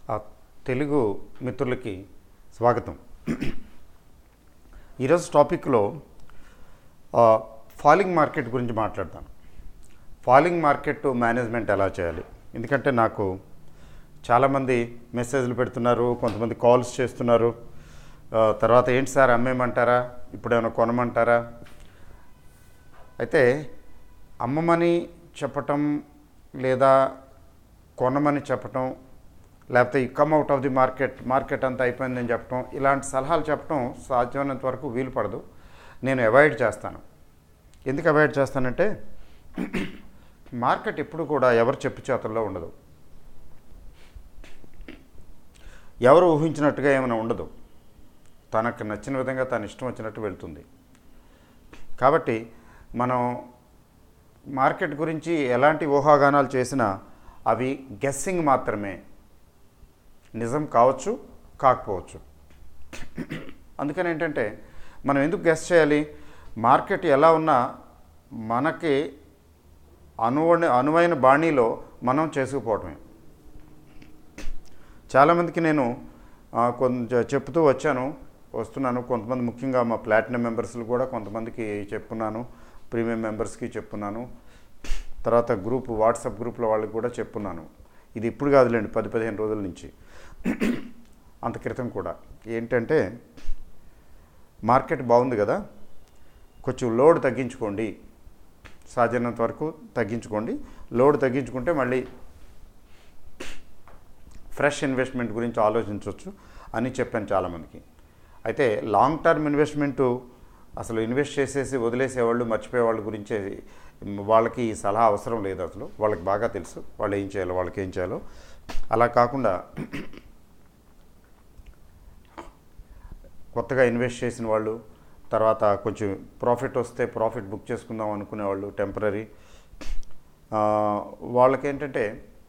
ఆ తెలుగు మిత్రులకి స్వాగతం ఈరోజు టాపిక్లో ఆ, ఫాలింగ్ మార్కెట్ గురించి మాట్లాడతాను ఫాలింగ్ మార్కెట్ మేనేజ్మెంట్ ఎలా చేయాలి ఎందుకంటే నాకు చాలామంది మెసేజ్లు పెడుతున్నారు కొంతమంది కాల్స్ చేస్తున్నారు ఆ, తర్వాత ఏంటి సార్ అమ్మేయమంటారా ఇప్పుడేమైనా కొనమంటారా అయితే అమ్మమని చెప్పటం లేదా కొనమని చెప్పటం లేకపోతే ఈ come out of the market market అంతా అయిపోయిందని చెప్పటం ఇలాంటి సలహాలు చెప్పటం సాధ్యమైనంత వరకు వీలు పడదు నేను అవాయిడ్ చేస్తాను ఎందుకు అవాయిడ్ చేస్తానంటే మార్కెట్ ఎప్పుడు కూడా ఎవరు చెప్పు చేతుల్లో ఉండదు ఎవరు ఊహించినట్టుగా ఏమైనా ఉండదు తనకు నచ్చిన విధంగా తన ఇష్టం వచ్చినట్టు వెళ్తుంది కాబట్టి మనం మార్కెట్ గురించి ఎలాంటి ఊహాగానాలు చేసినా అవి గెస్సింగ్ మాత్రమే నిజం కావచ్చు కాకపోవచ్చు అందుకని ఏంటంటే మనం ఎందుకు గెస్ చేయాలి మార్కెట్ ఎలా ఉన్నా మనకి అనువైన అనువైన బాణీలో మనం చేసుకుపోవటమే చాలామందికి నేను ఆ, కొంచెం చెప్తూ వచ్చాను వస్తున్నాను కొంతమంది ముఖ్యంగా మా ప్లాటినం మెంబర్స్లు కూడా కొంతమందికి చెప్పున్నాను ప్రీమియం మెంబర్స్కి చెప్పున్నాను తర్వాత గ్రూప్ వాట్సాప్ గ్రూప్లో వాళ్ళకి కూడా చెప్పున్నాను ఇది ఇప్పుడు కాదులేండి పది పదిహేను రోజుల నుంచి అంత క్రితం కూడా ఏంటంటే మార్కెట్ బాగుంది కదా కొంచెం లోడ్ తగ్గించుకోండి సాధ్యమైనంత వరకు తగ్గించుకోండి లోడ్ తగ్గించుకుంటే మళ్ళీ ఫ్రెష్ ఇన్వెస్ట్మెంట్ గురించి ఆలోచించవచ్చు అని చెప్పాను చాలామందికి అయితే లాంగ్ టర్మ్ ఇన్వెస్ట్మెంటు అసలు ఇన్వెస్ట్ చేసేసి వదిలేసేవాళ్ళు మర్చిపోయే వాళ్ళ గురించే వాళ్ళకి ఈ సలహా అవసరం లేదు అసలు వాళ్ళకి బాగా తెలుసు వాళ్ళు ఏం చేయాలో వాళ్ళకి ఏం చేయాలో అలా కాకుండా కొత్తగా ఇన్వెస్ట్ చేసిన వాళ్ళు తర్వాత కొంచెం ప్రాఫిట్ వస్తే ప్రాఫిట్ బుక్ చేసుకుందాం అనుకునే వాళ్ళు టెంపరీ వాళ్ళకి ఏంటంటే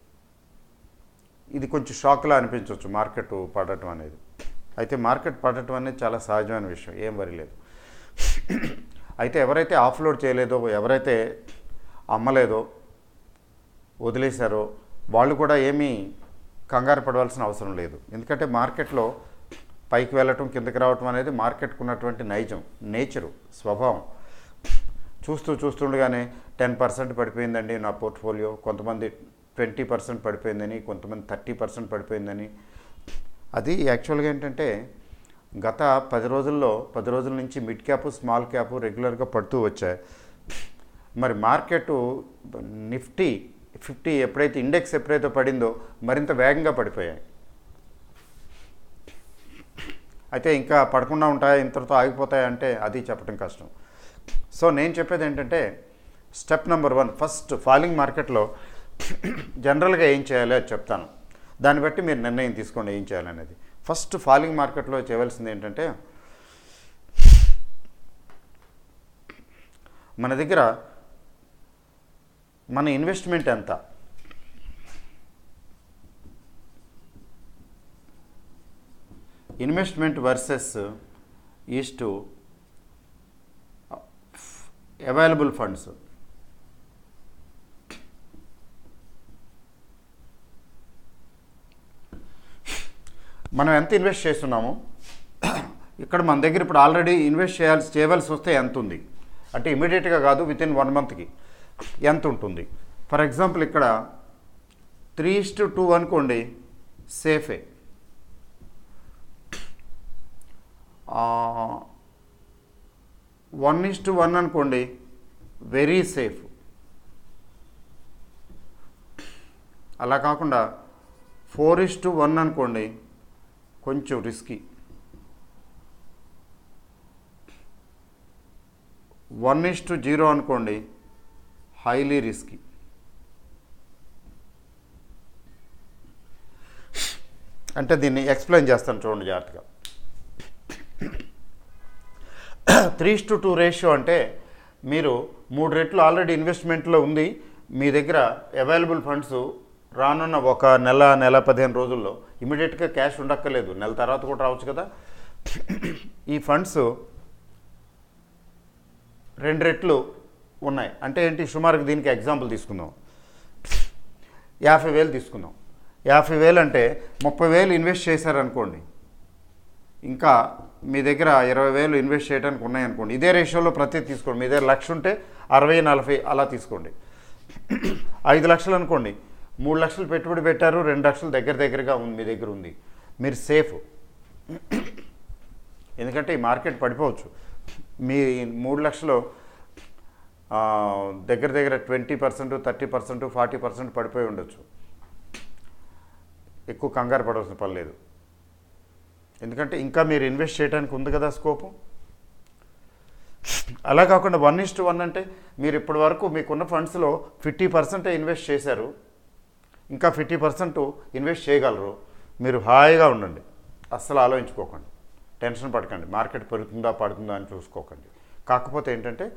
ఇది కొంచెం షాక్లా అనిపించవచ్చు మార్కెట్ పడటం అనేది అయితే మార్కెట్ పడటం అనేది చాలా సహజమైన విషయం ఏం వరి లేదు అయితే ఎవరైతే ఆఫ్లోడ్ చేయలేదో ఎవరైతే అమ్మలేదో వదిలేశారో వాళ్ళు కూడా ఏమీ కంగారు పడవలసిన అవసరం లేదు ఎందుకంటే మార్కెట్లో పైకి వెళ్ళటం కిందకి రావటం అనేది మార్కెట్కు ఉన్నటువంటి నైజం నేచరు స్వభావం చూస్తూ చూస్తుండగానే టెన్ పర్సెంట్ పడిపోయిందండి నా పోర్ట్ఫోలియో కొంతమంది ట్వంటీ పర్సెంట్ పడిపోయిందని కొంతమంది థర్టీ పర్సెంట్ పడిపోయిందని అది యాక్చువల్గా ఏంటంటే గత పది రోజుల్లో పది రోజుల నుంచి మిడ్ క్యాప్ స్మాల్ క్యాప్ రెగ్యులర్గా పడుతూ వచ్చాయి మరి మార్కెట్ నిఫ్టీ ఫిఫ్టీ ఎప్పుడైతే ఇండెక్స్ ఎప్పుడైతే పడిందో మరింత వేగంగా పడిపోయాయి అయితే ఇంకా పడకుండా ఉంటాయా ఇంతటితో ఆగిపోతాయి అంటే అది చెప్పడం కష్టం సో నేను చెప్పేది ఏంటంటే step number one first falling మార్కెట్లో జనరల్గా ఏం చేయాలి అది చెప్తాను దాన్ని బట్టి మీరు నిర్ణయం తీసుకోండి ఏం చేయాలనేది ఫస్ట్ ఫాలింగ్ మార్కెట్లో చేయవలసింది ఏంటంటే మన దగ్గర మన ఇన్వెస్ట్మెంట్ ఎంత investment versus is to available funds మనం ఎంత ఇన్వెస్ట్ చేస్తున్నాము ఇక్కడ మన దగ్గర ఇప్పుడు ఆల్రెడీ ఇన్వెస్ట్ చేయాల్సి చేయవలసి వస్తే ఎంత ఉంది అంటే ఇమీడియట్గా కాదు విత్ ఇన్ వన్ మంత్కి ఎంత ఉంటుంది ఫర్ ఎగ్జాంపుల్ ఇక్కడ త్రీ ఇస్ టు టూ అనుకోండి సేఫే వన్ ఇస్ టు వన్ అనుకోండి వెరీ సేఫ్ అలా కాకుండా ఫోర్ ఇస్ టు వన్ అనుకోండి కొంచెం risky one is to zero అనుకోండి హైలీ రిస్కీ అంటే దీన్ని ఎక్స్ప్లెయిన్ చేస్తాను చూడండి జాగ్రత్తగా త్రీ టు టూ రేషియో అంటే మీరు మూడు రెట్లు ఆల్రెడీ ఇన్వెస్ట్మెంట్లో ఉంది మీ దగ్గర అవైలబుల్ ఫండ్స్ రానున్న ఒక నెల నెల పదిహేను రోజుల్లో ఇమీడియట్గా క్యాష్ ఉండక్కర్లేదు నెల తర్వాత కూడా రావచ్చు కదా ఈ ఫండ్స్ రెండు రెట్లు ఉన్నాయి అంటే ఏంటి సుమారుగా దీనికి ఎగ్జాంపుల్ తీసుకుందాం యాభై వేలు తీసుకుందాం యాభై వేలు అంటే ముప్పై వేలు ఇన్వెస్ట్ చేశారనుకోండి ఇంకా మీ దగ్గర ఇరవై వేలు ఇన్వెస్ట్ చేయడానికి ఉన్నాయనుకోండి ఇదే రేషియోలో ప్రతి తీసుకోండి మీ దగ్గర లక్ష ఉంటే అరవై నలభై అలా తీసుకోండి ఐదు లక్షలు అనుకోండి మూడు లక్షలు పెట్టుబడి పెట్టారు రెండు లక్షలు దగ్గర దగ్గరగా ఉంది మీ దగ్గర ఉంది మీరు సేఫ్ ఎందుకంటే ఈ మార్కెట్ పడిపోవచ్చు మీ మూడు లక్షలు ఆ, దగ్గర దగ్గర twenty percent thirty percent forty percent పడిపోయి ఉండొచ్చు ఎక్కువ కంగారు పడవలసిన పని లేదు ఎందుకంటే ఇంకా మీరు ఇన్వెస్ట్ చేయడానికి ఉంది కదా స్కోపు అలా కాకుండా వన్ ఇస్ట్ వన్ అంటే మీరు ఇప్పటి వరకు మీకున్న ఫండ్స్లో ఫిఫ్టీ పర్సెంట్ ఇన్వెస్ట్ చేశారు ఇంకా ఫిఫ్టీ పర్సెంట్ ఇన్వెస్ట్ చేయగలరు మీరు హాయిగా ఉండండి అస్సలు ఆలోచించుకోకండి టెన్షన్ పడకండి మార్కెట్ పెరుగుతుందా పడుతుందా అని చూసుకోకండి కాకపోతే ఏంటంటే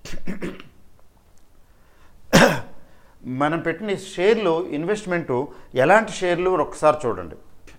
మనం పెట్టిన ఈ షేర్లు ఇన్వెస్ట్మెంటు ఎలాంటి షేర్లు ఒకసారి చూడండి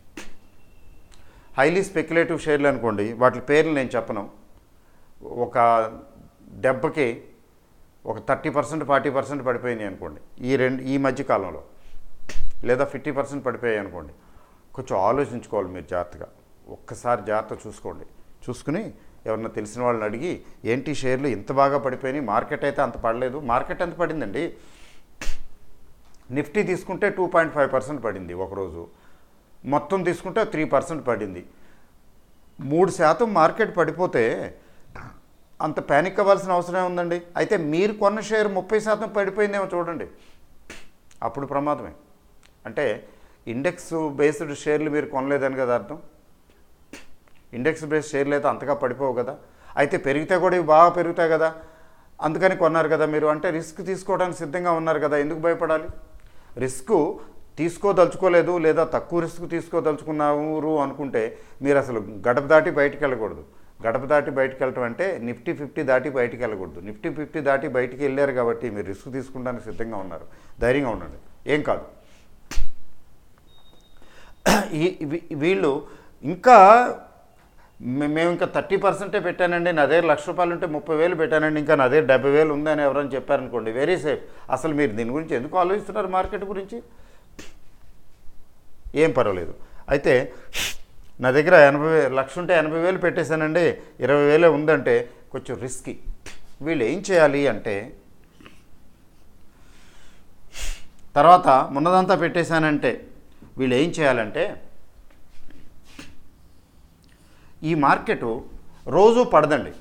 హైలీ స్పెక్యులేటివ్ షేర్లు అనుకోండి వాటి పేర్లు నేను చెప్పను ఒక దెబ్బకి ఒక థర్టీ పర్సెంట్ ఫార్టీ పర్సెంట్ పడిపోయినాయి అనుకోండి ఈ రెండు ఈ మధ్య కాలంలో లేదా ఫిఫ్టీ పర్సెంట్ పడిపోయాయి అనుకోండి కొంచెం ఆలోచించుకోవాలి మీరు జాగ్రత్తగా ఒక్కసారి జాగ్రత్త చూసుకోండి చూసుకుని ఎవరన్నా తెలిసిన వాళ్ళని అడిగి ఏంటి షేర్లు ఇంత బాగా పడిపోయినాయి మార్కెట్ అయితే అంత పడలేదు మార్కెట్ ఎంత పడిందండి నిఫ్టీ తీసుకుంటే టూ పాయింట్ ఫైవ్ పర్సెంట్ పడింది ఒకరోజు మొత్తం తీసుకుంటే త్రీ పర్సెంట్ పడింది మూడు శాతం మార్కెట్ పడిపోతే అంత ప్యానిక్ అవ్వాల్సిన అవసరం ఉందండి అయితే మీరు కొన్న షేర్ ముప్పై శాతం పడిపోయిందేమో చూడండి అప్పుడు ప్రమాదమే అంటే ఇండెక్స్ బేస్డ్ షేర్లు మీరు కొనలేదని కదా అర్థం ఇండెక్స్ బేస్డ్ షేర్లు అయితే అంతగా పడిపోవు కదా అయితే పెరిగితే కూడా ఇవి బాగా పెరుగుతాయి కదా అందుకని కొన్నారు కదా మీరు అంటే రిస్క్ తీసుకోవడానికి సిద్ధంగా ఉన్నారు కదా ఎందుకు భయపడాలి రిస్క్ తీసుకోదలుచుకోలేదు లేదా తక్కువ రిస్క్ తీసుకోదలుచుకున్నారు అనుకుంటే మీరు అసలు గడప దాటి బయటికి వెళ్ళకూడదు గడప దాటి బయటికి వెళ్ళటం అంటే నిఫ్టీ ఫిఫ్టీ దాటి బయటికి వెళ్ళకూడదు నిఫ్టీ ఫిఫ్టీ దాటి బయటికి వెళ్ళారు కాబట్టి మీరు రిస్క్ తీసుకోవడానికి సిద్ధంగా ఉన్నారు ధైర్యంగా ఉండండి ఏం కాదు ఈ వీ- వీళ్ళు ఇంకా మే- మేము ఇంకా థర్టీ పర్సెంటే పెట్టానండి నా దగ్గర లక్ష రూపాయలు ఉంటే ముప్పై వేలు పెట్టానండి ఇంకా నా దగ్గర డెబ్బై వేలు ఉందని ఎవరైనా చెప్పారనుకోండి వెరీ సేఫ్ అసలు మీరు దీని గురించి ఎందుకు ఆలోచిస్తున్నారు మార్కెట్ గురించి ఏం పర్వాలేదు అయితే నా దగ్గర ఎనభై వే- లక్ష ఉంటే ఎనభై వేలు పెట్టేశానండి ఇరవై వేలే ఉందంటే కొంచెం రిస్కీ వీళ్ళు ఏం చేయాలి అంటే తర్వాత మున్నదంతా పెట్టేశానంటే వీళ్ళు ఏం చేయాలంటే ఈ మార్కెట్ రోజు పడదండి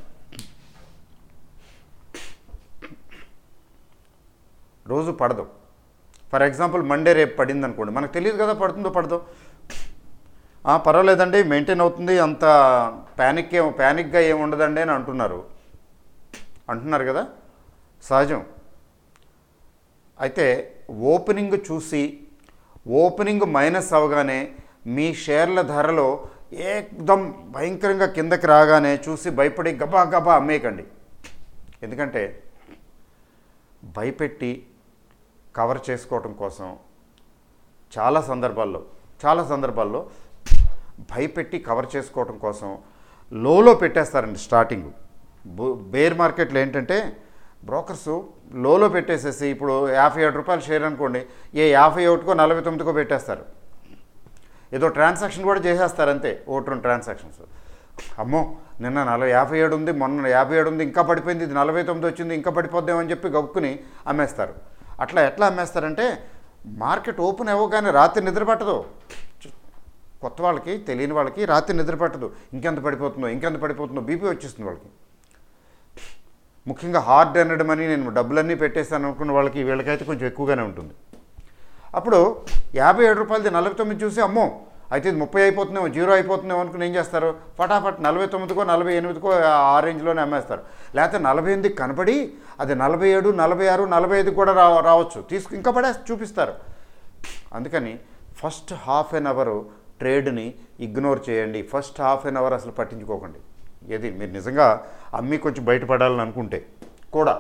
రోజు పడదు ఫర్ ఎగ్జాంపుల్ మండే రేపు పడింది అనుకోండి మనకు తెలియదు కదా పడుతుందో పడదో ఆ, పర్వాలేదండి మెయింటైన్ అవుతుంది అంత ప్యానిక్ ఏం ప్యానిక్గా ఏమి ఉండదండి అని అంటున్నారు అంటున్నారు కదా సహజం అయితే ఓపెనింగ్ చూసి ఓపెనింగ్ మైనస్ అవగానే మీ షేర్ల ధరలో ఏకదం భయంకరంగా కిందకి రాగానే చూసి భయపడి గబా గబా అమ్మేయకండి ఎందుకంటే భయపెట్టి కవర్ చేసుకోవటం కోసం చాలా సందర్భాల్లో చాలా సందర్భాల్లో భయపెట్టి కవర్ చేసుకోవటం కోసం లోలో పెట్టేస్తారండి స్టార్టింగ్ బు- బేర్ మార్కెట్లో ఏంటంటే బ్రోకర్స్ లోలో పెట్టేసేసి ఇప్పుడు యాభై ఏడు రూపాయలు షేర్ అనుకోండి ఏ యాభై ఒకటికో నలభై తొమ్మిదికో పెట్టేస్తారు ఏదో ట్రాన్సాక్షన్ కూడా చేసేస్తారు అంతే ఒకటి రెండు ట్రాన్సాక్షన్స్ అమ్మో నిన్న నలభై యాభై ఏడు ఉంది మొన్న యాభై ఏడు ఉంది ఇంకా పడిపోయింది ఇది నలభై తొమ్మిది వచ్చింది ఇంకా పడిపోద్దామని చెప్పి గొక్కుని అమ్మేస్తారు అట్లా ఎట్లా అమ్మేస్తారంటే మార్కెట్ ఓపెన్ అవ్వగానే రాత్రి నిద్ర పట్టదు కొత్త వాళ్ళకి తెలియని వాళ్ళకి రాత్రి నిద్ర పట్టదు ఇంకెంత పడిపోతుందో ఇంకెంత పడిపోతుందో బీపీ వచ్చేస్తుంది వాళ్ళకి ముఖ్యంగా హార్డ్ ఎర్నడ్ మనీ నేను డబ్బులన్నీ పెట్టేస్తాను అనుకున్న వాళ్ళకి వీళ్ళకైతే కొంచెం ఎక్కువగానే ఉంటుంది అప్పుడు యాభై ఏడు రూపాయలది నలభై తొమ్మిది చూసి అమ్మో అయితే ఇది ముప్పై అయిపోతుందేమో జీరో అయిపోతుందేమో అనుకుని ఏం చేస్తారు ఫటాఫట్ నలభై తొమ్మిదికో నలభై ఎనిమిదికో ఆ రేంజ్లోనే అమ్మేస్తారు లేకపోతే నలభై ఎనిమిది కనపడి అది నలభై ఏడు నలభై ఆరు నలభై ఐదు కూడా రా రావచ్చు తీసుకు ఇంకా పడే చూపిస్తారు అందుకని ఫస్ట్ హాఫ్ ఎన్ అవర్ ట్రేడ్ని ఇగ్నోర్ చేయండి ఫస్ట్ హాఫ్ ఎన్ అవర్ అసలు పట్టించుకోకండి ఏది మీరు నిజంగా అమ్మి కొంచెం బయటపడాలని అనుకుంటే కూడా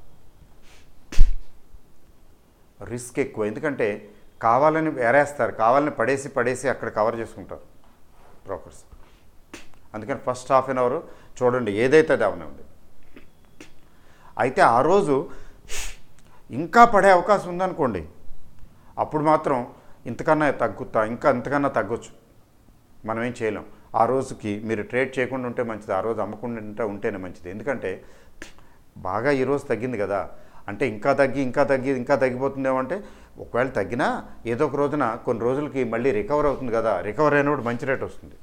రిస్క్ ఎక్కువ ఎందుకంటే కావాలని ఎరేస్తారు కావాలని పడేసి పడేసి అక్కడ కవర్ చేసుకుంటారు బ్రోకర్స్ అందుకని ఫస్ట్ హాఫ్ అన్ అవర్ చూడండి ఏదైతే అది అవనివ్వండి అయితే ఆ రోజు ఇంకా పడే అవకాశం ఉందనుకోండి అప్పుడు మాత్రం ఇంతకన్నా తగ్గుతా ఇంకా ఇంతకన్నా తగ్గొచ్చు మనం ఏం చేయలేం ఆ రోజుకి మీరు ట్రేడ్ చేయకుండా ఉంటే మంచిది ఆ రోజు అమ్మకుండా ఉంటేనే మంచిది ఎందుకంటే బాగా ఈరోజు తగ్గింది కదా అంటే ఇంకా తగ్గి ఇంకా తగ్గి ఇంకా తగ్గిపోతుందేమో అంటే ఒకవేళ తగ్గినా ఏదో ఒక రోజున కొన్ని రోజులకి మళ్ళీ రికవర్ అవుతుంది కదా రికవర్ అయినప్పుడు మంచి రేట్ వస్తుంది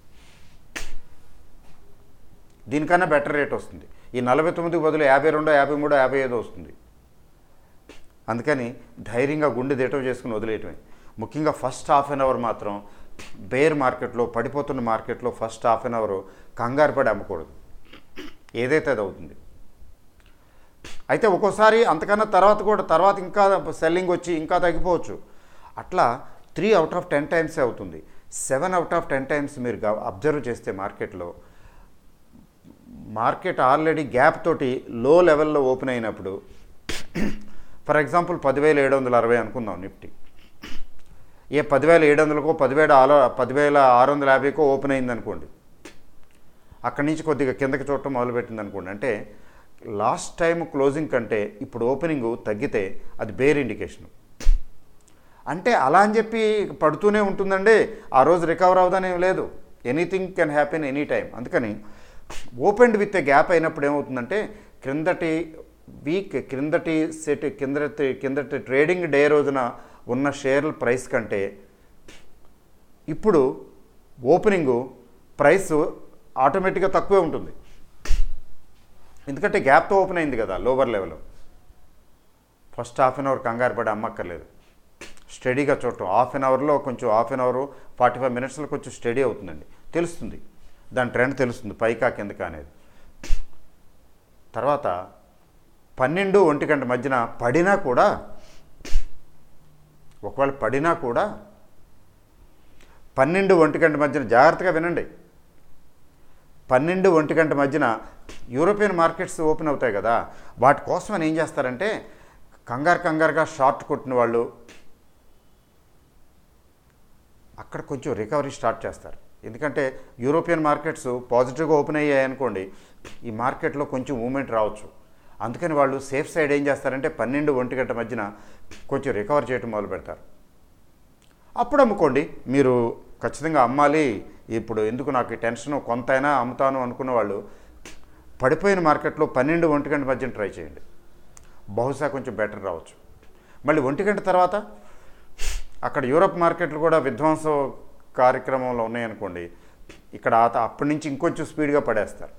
దీనికన్నా బెటర్ రేట్ వస్తుంది ఈ నలభై తొమ్మిదికి బదులు యాభై రెండు యాభై మూడు యాభై ఐదు వస్తుంది అందుకని ధైర్యంగా గుండె దిటవ చేసుకుని వదిలేయటమే ముఖ్యంగా ఫస్ట్ హాఫ్ అన్ అవర్ మాత్రం బేర్ మార్కెట్లో పడిపోతున్న మార్కెట్లో ఫస్ట్ హాఫ్ అన్ అవర్ కంగారు పడి అమ్మకూడదు ఏదైతే అది అవుతుంది అయితే ఒక్కోసారి అంతకన్నా తర్వాత కూడా తర్వాత ఇంకా సెల్లింగ్ వచ్చి ఇంకా తగ్గిపోవచ్చు అట్లా three out of ten times అవుతుంది seven out of ten times మీరు అబ్జర్వ్ చేస్తే మార్కెట్లో మార్కెట్ ఆల్రెడీ గ్యాప్ తోటి లో లెవెల్లో ఓపెన్ అయినప్పుడు ఫర్ ఎగ్జాంపుల్ పదివేల ఏడు వందల అరవై అనుకుందాం నిఫ్టీ ఏ పదివేల ఏడు వందలకో పదివేల ఆలో పదివేల ఆరు వందల యాభైకో ఓపెన్ అయింది అనుకోండి అక్కడి నుంచి కొద్దిగా కిందకి చూడటం మొదలుపెట్టింది అనుకోండి అంటే లాస్ట్ టైం క్లోజింగ్ కంటే ఇప్పుడు ఓపెనింగ్ తగ్గితే అది బేర్ ఇండికేషన్ అంటే అలా అని చెప్పి పడుతూనే ఉంటుందండి ఆ రోజు రికవర్ అవుదనేం లేదు anything can happen any time అందుకని ఓపెన్డ్ విత్ ఏ గ్యాప్ అయినప్పుడు ఏమవుతుందంటే క్రిందటి వీక్ క్రిందటి సెట్ కిందటి కిందటి ట్రేడింగ్ డే రోజున ఉన్న షేర్ల ప్రైస్ కంటే ఇప్పుడు ఓపెనింగు ప్రైస్ ఆటోమేటిక్గా తక్కువే ఉంటుంది ఎందుకంటే గ్యాప్తో ఓపెన్ అయింది కదా lower level first half an hour కంగారు పడి అమ్మక్కర్లేదు స్టడీగా చూడటం హాఫ్ అన్ అవర్లో కొంచెం half an hour forty five మినిట్స్లో కొంచెం స్టడీ అవుతుందండి తెలుస్తుంది దాని ట్రెండ్ తెలుస్తుంది పైకా కిందకా అనేది తర్వాత పన్నెండు ఒంటి గంట మధ్యన పడినా కూడా ఒకవేళ పడినా కూడా పన్నెండు ఒంటి గంట మధ్యన జాగ్రత్తగా వినండి పన్నెండు ఒంటి గంట మధ్యన యూరోపియన్ మార్కెట్స్ ఓపెన్ అవుతాయి కదా వాటి కోసం అని ఏం చేస్తారంటే కంగారు కంగారుగా షార్ట్ కొట్టిన వాళ్ళు అక్కడ కొంచెం రికవరీ స్టార్ట్ చేస్తారు ఎందుకంటే యూరోపియన్ మార్కెట్స్ పాజిటివ్గా ఓపెన్ అయ్యాయి అనుకోండి ఈ మార్కెట్లో కొంచెం మూమెంట్ రావచ్చు అందుకని వాళ్ళు సేఫ్ సైడ్ ఏం చేస్తారంటే పన్నెండు ఒంటి గంట మధ్యన కొంచెం రికవర్ చేయడం మొదలు పెడతారు అప్పుడు అమ్ముకోండి మీరు ఖచ్చితంగా అమ్మాలి ఇప్పుడు ఎందుకు నాకు ఈ టెన్షన్ కొంతైనా అమ్ముతాను అనుకున్న వాళ్ళు పడిపోయిన మార్కెట్లో పన్నెండు ఒంటి గంట మధ్యన ట్రై చేయండి బహుశా కొంచెం బెటర్ రావచ్చు మళ్ళీ ఒంటి గంట తర్వాత అక్కడ యూరప్ మార్కెట్లు కూడా విధ్వంస కార్యక్రమంలో ఉన్నాయనుకోండి ఇక్కడ ఆ అప్పటి నుంచి ఇంకొంచెం స్పీడ్గా పడేస్తారు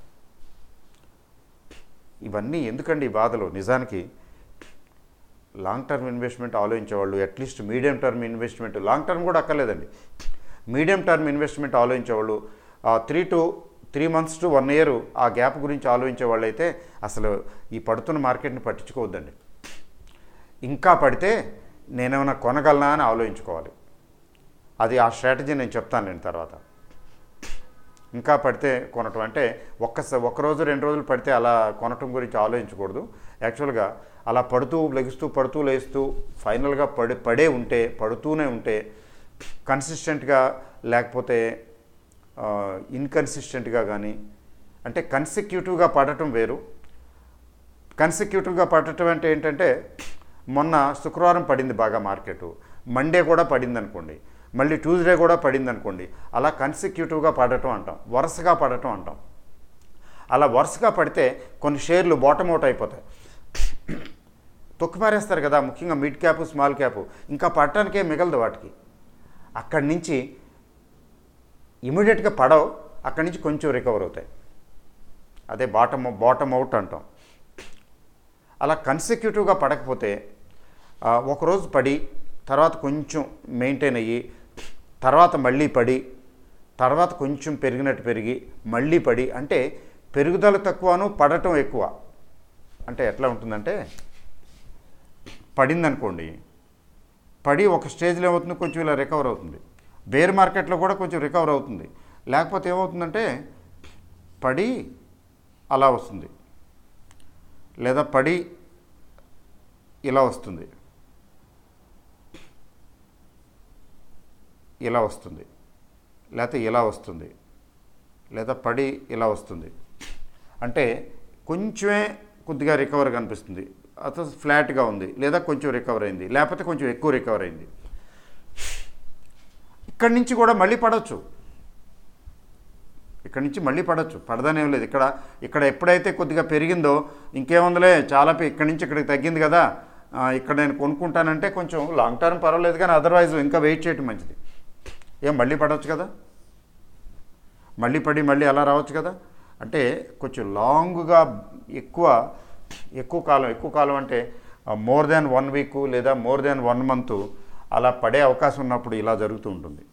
ఇవన్నీ ఎందుకండి ఈ బాధలు నిజానికి లాంగ్ టర్మ్ ఇన్వెస్ట్మెంట్ ఆలోచించేవాళ్ళు at least medium term investment long term కూడా అక్కర్లేదండి మీడియం టర్మ్ ఇన్వెస్ట్మెంట్ ఆలోచించేవాళ్ళు three to three months to one year ఆ గ్యాప్ గురించి ఆలోచించే వాళ్ళు అయితే అసలు ఈ పడుతున్న మార్కెట్ని పట్టించుకోవద్దండి ఇంకా పడితే నేనేమైనా కొనగలనా అని ఆలోచించుకోవాలి అది ఆ స్ట్రాటజీ నేను చెప్తాను నేను తర్వాత ఇంకా పడితే కొనటం అంటే ఒక్క ఒక్క రోజు రెండు రోజులు పడితే అలా కొనటం గురించి ఆలోచించకూడదు యాక్చువల్గా అలా పడుతూ లెగుస్తూ పడుతూ లేస్తూ ఫైనల్గా పడి పడే ఉంటే పడుతూనే ఉంటే కన్సిస్టెంట్గా లేకపోతే ఇన్కన్సిస్టెంట్గా కానీ అంటే కన్సిక్యూటివ్గా పడటం వేరు కన్సిక్యూటివ్గా పడటం అంటే ఏంటంటే మొన్న శుక్రవారం పడింది బాగా మార్కెట్ మండే కూడా పడింది అనుకోండి మళ్ళీ ట్యూస్డే కూడా పడింది అనుకోండి అలా కన్సిక్యూటివ్గా పడటం అంటాం వరుసగా పడటం అంటాం అలా వరుసగా పడితే కొన్ని షేర్లు బాటమ్ అవుట్ అయిపోతాయి తొక్కిపారేస్తారు కదా ముఖ్యంగా మిడ్ క్యాప్ స్మాల్ క్యాప్ ఇంకా పడటానికే మిగలదు వాటికి అక్కడి నుంచి ఇమీడియట్గా పడవు అక్కడి నుంచి కొంచెం రికవర్ అవుతాయి అదే బాటమ్ బాటమ్ అవుట్ అంటాం అలా కన్సిక్యూటివ్గా పడకపోతే ఒకరోజు పడి తర్వాత కొంచెం మెయింటైన్ అయ్యి తర్వాత మళ్ళీ పడి తర్వాత కొంచెం పెరిగినట్టు పెరిగి మళ్ళీ పడి అంటే పెరుగుదల తక్కువను పడటం ఎక్కువ అంటే ఎట్లా ఉంటుందంటే పడిందనుకోండి పడి ఒక స్టేజ్లో ఏమవుతుంది కొంచెం ఇలా రికవర్ అవుతుంది బేర్ మార్కెట్లో కూడా కొంచెం రికవర్ అవుతుంది లేకపోతే ఏమవుతుందంటే పడి అలా వస్తుంది లేదా పడి ఇలా వస్తుంది ఇలా వస్తుంది లేకపోతే ఇలా వస్తుంది లేదా పడి ఇలా వస్తుంది అంటే కొంచెమే కొద్దిగా రికవర్ కనిపిస్తుంది అతను ఫ్లాట్గా ఉంది లేదా కొంచెం రికవర్ అయింది లేకపోతే కొంచెం ఎక్కువ రికవర్ అయింది ఇక్కడి నుంచి కూడా మళ్ళీ పడవచ్చు ఇక్కడి నుంచి మళ్ళీ పడవచ్చు పడదనేం లేదు ఇక్కడ ఇక్కడ ఎప్పుడైతే కొద్దిగా పెరిగిందో ఇంకేముందిలే చాలా పె- ఇక్కడి నుంచి ఇక్కడికి తగ్గింది కదా ఆ, ఇక్కడ నేను కొనుక్కుంటానంటే కొంచెం లాంగ్ టర్మ్ పర్వాలేదు కానీ అదర్వైజ్ ఇంకా వెయిట్ చేయటం మంచిది ఏం మళ్ళీ పడవచ్చు కదా మళ్ళీ పడి మళ్ళీ అలా రావచ్చు కదా అంటే కొంచెం లాంగ్గా ఎక్కువ ఎక్కువ కాలం ఎక్కువ కాలం అంటే మోర్ దాన్ వన్ వీక్ లేదా మోర్ దాన్ వన్ మంత్ అలా పడే అవకాశం ఉన్నప్పుడు ఇలా జరుగుతూ ఉంటుంది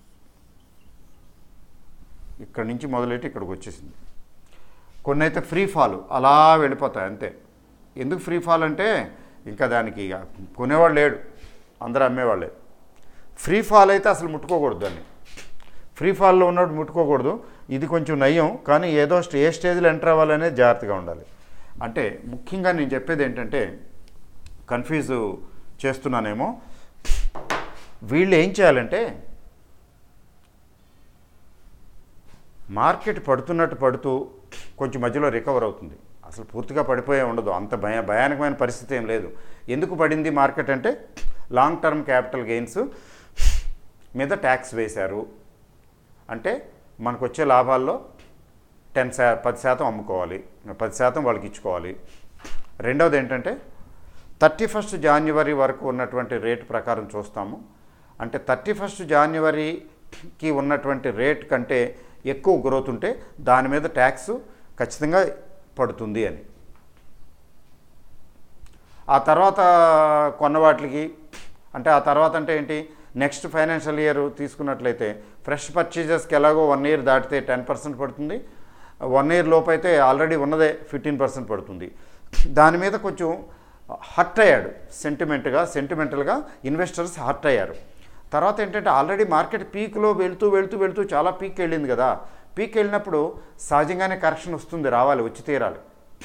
ఇక్కడి నుంచి మొదలెట్టి ఇక్కడికి వచ్చేసింది కొన్ని అయితే ఫ్రీ ఫాల్ అలా వెళ్ళిపోతాయి అంతే ఎందుకు ఫ్రీ ఫాల్ అంటే ఇంకా దానికి ఇక కొనేవాడు లేడు అందరూ అమ్మేవాళ్ళే ఫ్రీ ఫాల్ అయితే అసలు ముట్టుకోకూడదు దాన్ని ఫ్రీ ఫాల్లో ఉన్నప్పుడు ముట్టుకోకూడదు ఇది కొంచెం నయం కానీ ఏదో స్టే ఏ స్టేజ్లో ఎంటర్ అవ్వాలనేది జాగ్రత్తగా ఉండాలి అంటే ముఖ్యంగా నేను చెప్పేది ఏంటంటే కన్ఫ్యూజ్ చేస్తున్నానేమో వీళ్ళు ఏం చేయాలంటే మార్కెట్ పడుతున్నట్టు పడుతూ కొంచెం మధ్యలో రికవర్ అవుతుంది అసలు పూర్తిగా పడిపోయే ఉండదు అంత భయ భయానకమైన పరిస్థితి ఏం లేదు ఎందుకు పడింది మార్కెట్ అంటే లాంగ్ టర్మ్ క్యాపిటల్ గెయిన్స్ మీద ట్యాక్స్ వేశారు అంటే మనకు వచ్చే లాభాల్లో టెన్ శా పది శాతం అమ్ముకోవాలి పది శాతం వాళ్ళకి ఇచ్చుకోవాలి రెండవది ఏంటంటే థర్టీ ఫస్ట్ జాన్యువరి వరకు ఉన్నటువంటి రేట్ ప్రకారం చూస్తాము అంటే థర్టీ ఫస్ట్ జాన్యువరికి ఉన్నటువంటి రేట్ కంటే ఎక్కువ గ్రోత్ ఉంటే దాని మీద ట్యాక్స్ ఖచ్చితంగా పడుతుంది అని ఆ తర్వాత కొన్న వాటికి అంటే ఆ తర్వాత అంటే ఏంటి నెక్స్ట్ ఫైనాన్షియల్ ఇయర్ తీసుకున్నట్లయితే ఫ్రెష్ పర్చేజెస్కి ఎలాగో వన్ ఇయర్ దాటితే టెన్ పర్సెంట్ పడుతుంది వన్ ఇయర్ లోపు అయితే ఆల్రెడీ ఉన్నదే ఫిఫ్టీన్ పర్సెంట్ పడుతుంది దాని మీద కొంచెం హర్ట్ అయ్యాడు సెంటిమెంట్గా సెంటిమెంటల్గా ఇన్వెస్టర్స్ హర్ట్ అయ్యారు తర్వాత ఏంటంటే ఆల్రెడీ మార్కెట్ పీక్లో వెళ్తూ వెళ్తూ వెళ్తూ చాలా పీక్ వెళ్ళింది కదా పీక్ వెళ్ళినప్పుడు సహజంగానే కరెక్షన్ వస్తుంది రావాలి వచ్చి తీరాలి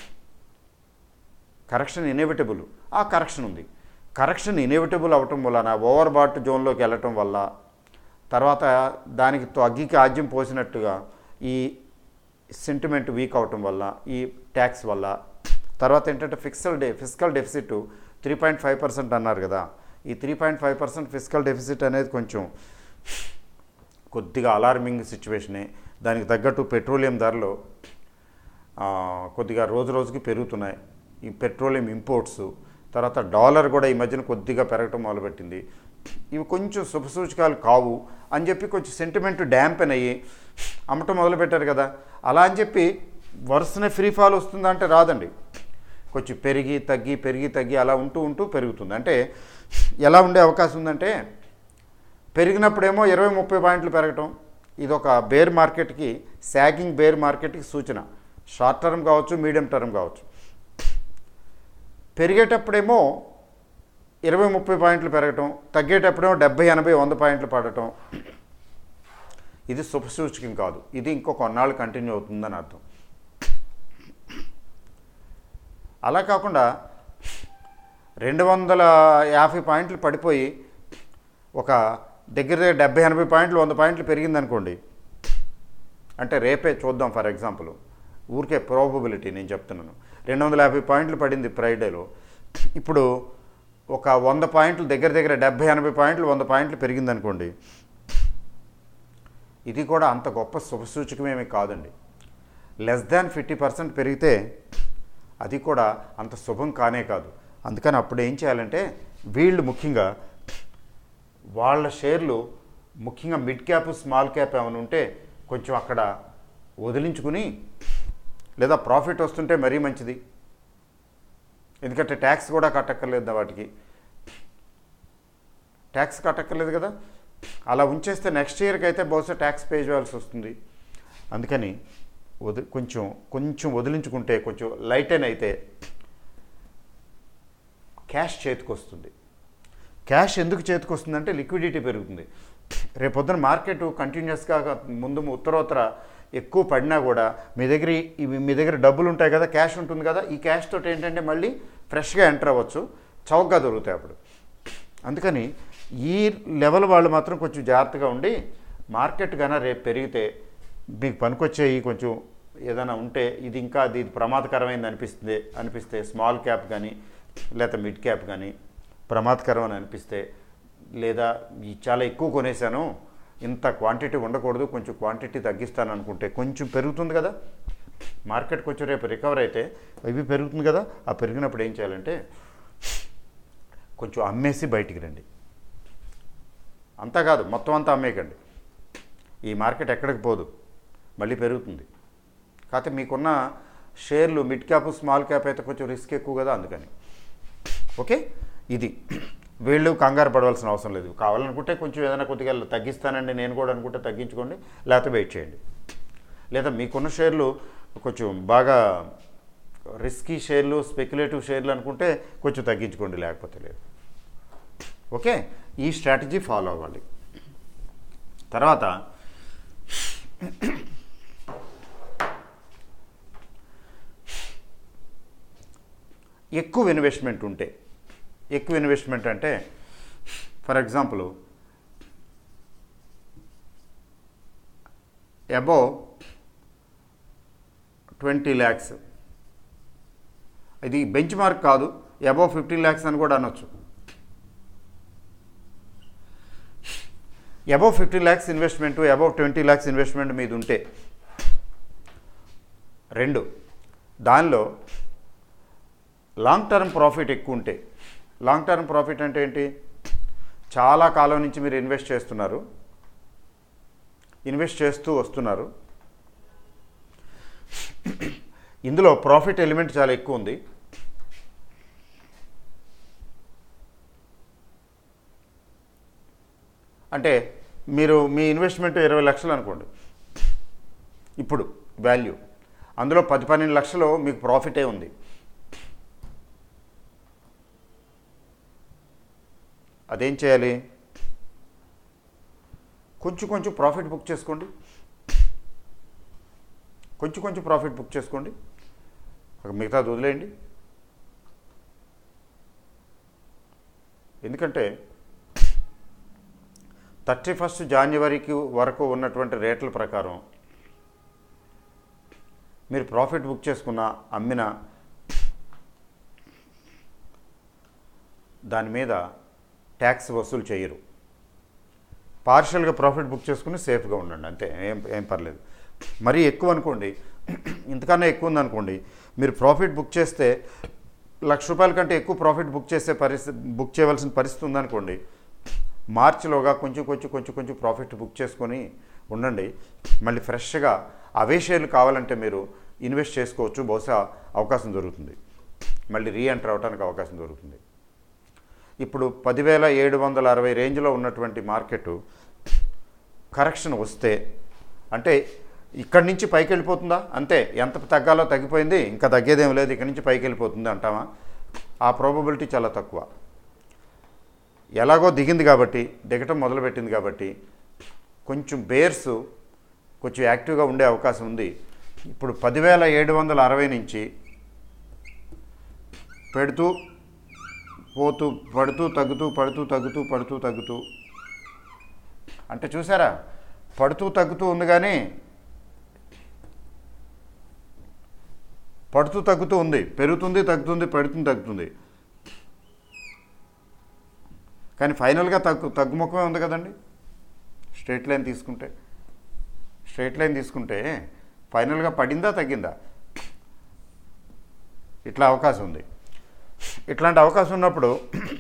కరెక్షన్ ఇన్ఎవిటబుల్ ఆ కరెక్షన్ ఉంది కరెక్షన్ ఇన్ఎవిటబుల్ అవటం వలన ఓవర్ బాట్ జోన్లోకి వెళ్ళటం వల్ల తర్వాత దానికి తగ్గికి ఆజ్యం పోసినట్టుగా ఈ సెంటిమెంట్ వీక్ అవటం వల్ల ఈ ట్యాక్స్ వల్ల తర్వాత ఏంటంటే ఫిక్సల్ డే physical deficit three point five percent అన్నారు కదా ఈ three point five percent physical deficit అనేది కొంచెం కొద్దిగా అలార్మింగ్ సిచ్యువేషనే దానికి తగ్గట్టు పెట్రోలియం ధరలు ఆ, కొద్దిగా రోజు రోజుకి పెరుగుతున్నాయి ఈ పెట్రోలియం ఇంపోర్ట్స్ తర్వాత డాలర్ కూడా ఈ మధ్యన కొద్దిగా పెరగటం మొదలుపెట్టింది ఇవి కొంచెం శుభసూచకాలు కావు అని చెప్పి కొంచెం సెంటిమెంట్ డ్యాంపెన్ అయ్యి అమ్మటం మొదలుపెట్టారు కదా అలా అని చెప్పి వరుసనే ఫ్రీ ఫాల్ వస్తుందా అంటే రాదండి కొంచెం పెరిగి తగ్గి పెరిగి తగ్గి అలా ఉంటూ ఉంటూ పెరుగుతుంది అంటే ఎలా ఉండే అవకాశం ఉందంటే పెరిగినప్పుడేమో ఇరవై ముప్పై పాయింట్లు పెరగటం ఇది ఒక బేర్ మార్కెట్కి శాగింగ్ బేర్ మార్కెట్కి సూచన షార్ట్ టర్మ్ కావచ్చు మీడియం టర్మ్ కావచ్చు పెరిగేటప్పుడేమో ఇరవై ముప్పై పాయింట్లు పెరగటం తగ్గేటప్పుడేమో డెబ్బై ఎనభై వంద పాయింట్లు పడటం ఇది శుభసూచకం కాదు ఇది ఇంకో కొన్నాళ్ళు కంటిన్యూ అవుతుందని అర్థం అలా కాకుండా రెండు వందల యాభై పాయింట్లు పడిపోయి ఒక దగ్గర దగ్గర డెబ్బై ఎనభై పాయింట్లు వంద పాయింట్లు పెరిగిందనుకోండి అంటే రేపే చూద్దాం ఫర్ ఎగ్జాంపుల్ ఊరికే ప్రాబబిలిటీ నేను చెప్తున్నాను రెండు వందల యాభై పాయింట్లు పడింది ఫ్రైడేలో ఇప్పుడు ఒక వంద పాయింట్లు దగ్గర దగ్గర డెబ్బై ఎనభై పాయింట్లు వంద పాయింట్లు పెరిగిందనుకోండి ఇది కూడా అంత గొప్ప శుభసూచకమేమీ కాదండి లెస్ దాన్ ఫిఫ్టీ పర్సెంట్ పెరిగితే అది కూడా అంత శుభం కానే కాదు అందుకని అప్పుడు ఏం చేయాలంటే వీళ్ళు ముఖ్యంగా వాళ్ళ షేర్లు ముఖ్యంగా మిడ్ క్యాప్ స్మాల్ క్యాప్ ఏమైనా ఉంటే కొంచెం అక్కడ వదిలించుకుని లేదా ప్రాఫిట్ వస్తుంటే మరీ మంచిది ఎందుకంటే ట్యాక్స్ కూడా కట్టక్కర్లేదు వాటికి ట్యాక్స్ కట్టక్కర్లేదు కదా అలా ఉంచేస్తే నెక్స్ట్ ఇయర్కి అయితే బహుశా ట్యాక్స్ పే చేయాల్సి వస్తుంది అందుకని వది కొంచెం కొంచెం వదిలించుకుంటే కొంచెం లైటెన్ అయితే క్యాష్ చేతికి వస్తుంది క్యాష్ ఎందుకు చేతికి వస్తుందంటే లిక్విడిటీ పెరుగుతుంది రేపొద్దున మార్కెట్ కంటిన్యూస్గా ముందు ఉత్తరోత్తర ఎక్కువ పడినా కూడా మీ దగ్గర ఈ- ఇవి మీ దగ్గర డబ్బులు ఉంటాయి కదా క్యాష్ ఉంటుంది కదా ఈ క్యాష్ తోటి ఏంటంటే మళ్ళీ ఫ్రెష్గా ఎంటర్ అవ్వచ్చు చౌకగా దొరుకుతాయి అప్పుడు అందుకని ఈ లెవెల్ వాళ్ళు మాత్రం కొంచెం జాగ్రత్తగా ఉండి మార్కెట్ కన్నా రేపు పెరిగితే మీకు పనికొచ్చేవి కొంచెం ఏదైనా ఉంటే ఇది ఇంకా అది ప్రమాదకరమైంది అనిపిస్తుంది అనిపిస్తే స్మాల్ క్యాప్ కానీ లేదా మిడ్ క్యాప్ కానీ ప్రమాదకరం అని అనిపిస్తే లేదా ఈ చాలా ఎక్కువ కొనేసాను ఇంత క్వాంటిటీ ఉండకూడదు కొంచెం క్వాంటిటీ తగ్గిస్తాను అనుకుంటే కొంచెం పెరుగుతుంది కదా మార్కెట్ కొంచెం రేపు రికవర్ అయితే ఇవి పెరుగుతుంది కదా ఆ పెరిగినప్పుడు ఏం చేయాలంటే కొంచెం అమ్మేసి బయటికి రండి అంతా కాదు మొత్తం అంతా అమ్మేయకండి ఈ మార్కెట్ ఎక్కడికి పోదు మళ్ళీ పెరుగుతుంది కాకపోతే మీకున్న షేర్లు మిడ్ క్యాప్ స్మాల్ క్యాప్ అయితే కొంచెం రిస్క్ ఎక్కువ కదా అందుకని ఓకే ఇది వీళ్ళు కంగారు పడవలసిన అవసరం లేదు కావాలనుకుంటే కొంచెం ఏదైనా కొద్దిగా తగ్గిస్తానండి నేను కూడా అనుకుంటే తగ్గించుకోండి లేకపోతే వెయిట్ చేయండి లేదా మీకున్న షేర్లు కొంచెం బాగా రిస్కీ షేర్లు స్పెక్యులేటివ్ షేర్లు అనుకుంటే కొంచెం తగ్గించుకోండి లేకపోతే లేదు ఓకే ఈ స్ట్రాటజీ ఫాలో అవ్వాలి తర్వాత ఎక్కువ ఇన్వెస్ట్మెంట్ ఉంటే ఎక్కువ ఇన్వెస్ట్మెంట్ అంటే for example above twenty lakhs ఇది బెంచ్ మార్క్ కాదు అబోవ్ ఫిఫ్టీన్ ల్యాక్స్ అని కూడా అనొచ్చు above fifty lakhs investment above twenty lakhs investment మీద ఉంటే రెండు దానిలో లాంగ్ టర్మ్ ప్రాఫిట్ ఎక్కువ ఉంటే లాంగ్ టర్మ్ ప్రాఫిట్ అంటే ఏంటి చాలా కాలం నుంచి మీరు ఇన్వెస్ట్ చేస్తున్నారు ఇన్వెస్ట్ చేస్తూ వస్తున్నారు ఇందులో ప్రాఫిట్ ఎలిమెంట్ చాలా ఎక్కువ ఉంది అంటే మీరు మీ ఇన్వెస్ట్మెంట్ ఇరవై లక్షలు అనుకోండి ఇప్పుడు వాల్యూ అందులో పది పన్నెండు లక్షలు మీకు ప్రాఫిటే ఉంది అదేం చేయాలి కొంచెం కొంచెం ప్రాఫిట్ బుక్ చేసుకోండి కొంచెం కొంచెం ప్రాఫిట్ బుక్ చేసుకోండి మిగతాది వదిలేయండి ఎందుకంటే థర్టీ ఫస్ట్ జాన్యువరికి వరకు ఉన్నటువంటి రేట్ల ప్రకారం మీరు ప్రాఫిట్ బుక్ చేసుకున్న అమ్మిన దాని మీద ట్యాక్స్ వసూలు చేయరు పార్షియల్గా ప్రాఫిట్ బుక్ చేసుకుని సేఫ్గా ఉండండి అంతే ఏం ఏం పర్లేదు మరీ ఎక్కువ అనుకోండి ఇంతకన్నా ఎక్కువ ఉందనుకోండి మీరు ప్రాఫిట్ బుక్ చేస్తే లక్ష రూపాయల కంటే ఎక్కువ ప్రాఫిట్ బుక్ చేసే పరిస్థితి బుక్ చేయవలసిన పరిస్థితి ఉందనుకోండి మార్చిలోగా కొంచెం కొంచెం కొంచెం కొంచెం ప్రాఫిట్ బుక్ చేసుకొని ఉండండి మళ్ళీ ఫ్రెష్గా అవే షేర్లు కావాలంటే మీరు ఇన్వెస్ట్ చేసుకోవచ్చు బహుశా అవకాశం దొరుకుతుంది మళ్ళీ రీఎంటర్ అవడానికి అవకాశం దొరుకుతుంది ఇప్పుడు పదివేల ఏడు వందల అరవై రేంజ్లో ఉన్నటువంటి మార్కెట్ కరెక్షన్ వస్తే అంటే ఇక్కడి నుంచి పైకి వెళ్ళిపోతుందా అంతే ఎంత తగ్గాలో తగ్గిపోయింది ఇంకా తగ్గేదేం లేదు ఇక్కడి నుంచి పైకి వెళ్ళిపోతుంది అంటామా ఆ ప్రాబబిలిటీ చాలా తక్కువ ఎలాగో దిగింది కాబట్టి దిగటం మొదలుపెట్టింది కాబట్టి కొంచెం బేర్స్ కొంచెం యాక్టివ్గా ఉండే అవకాశం ఉంది ఇప్పుడు పదివేల ఏడు వందల అరవై నుంచి పెడుతూ పోతూ పడుతూ తగ్గుతూ పడుతూ తగ్గుతూ పడుతూ తగ్గుతూ అంటే చూసారా పడుతూ తగ్గుతూ ఉంది కానీ పడుతూ తగ్గుతూ ఉంది పెరుగుతుంది తగ్గుతుంది పడుతుంది తగ్గుతుంది కానీ ఫైనల్గా తగ్గు తగ్గుముఖమే ఉంది కదండి స్ట్రైట్ లైన్ తీసుకుంటే స్ట్రైట్ లైన్ తీసుకుంటే ఫైనల్గా పడిందా తగ్గిందా ఇట్లా అవకాశం ఉంది ఇట్లాంటి అవకాశం ఉన్నప్పుడు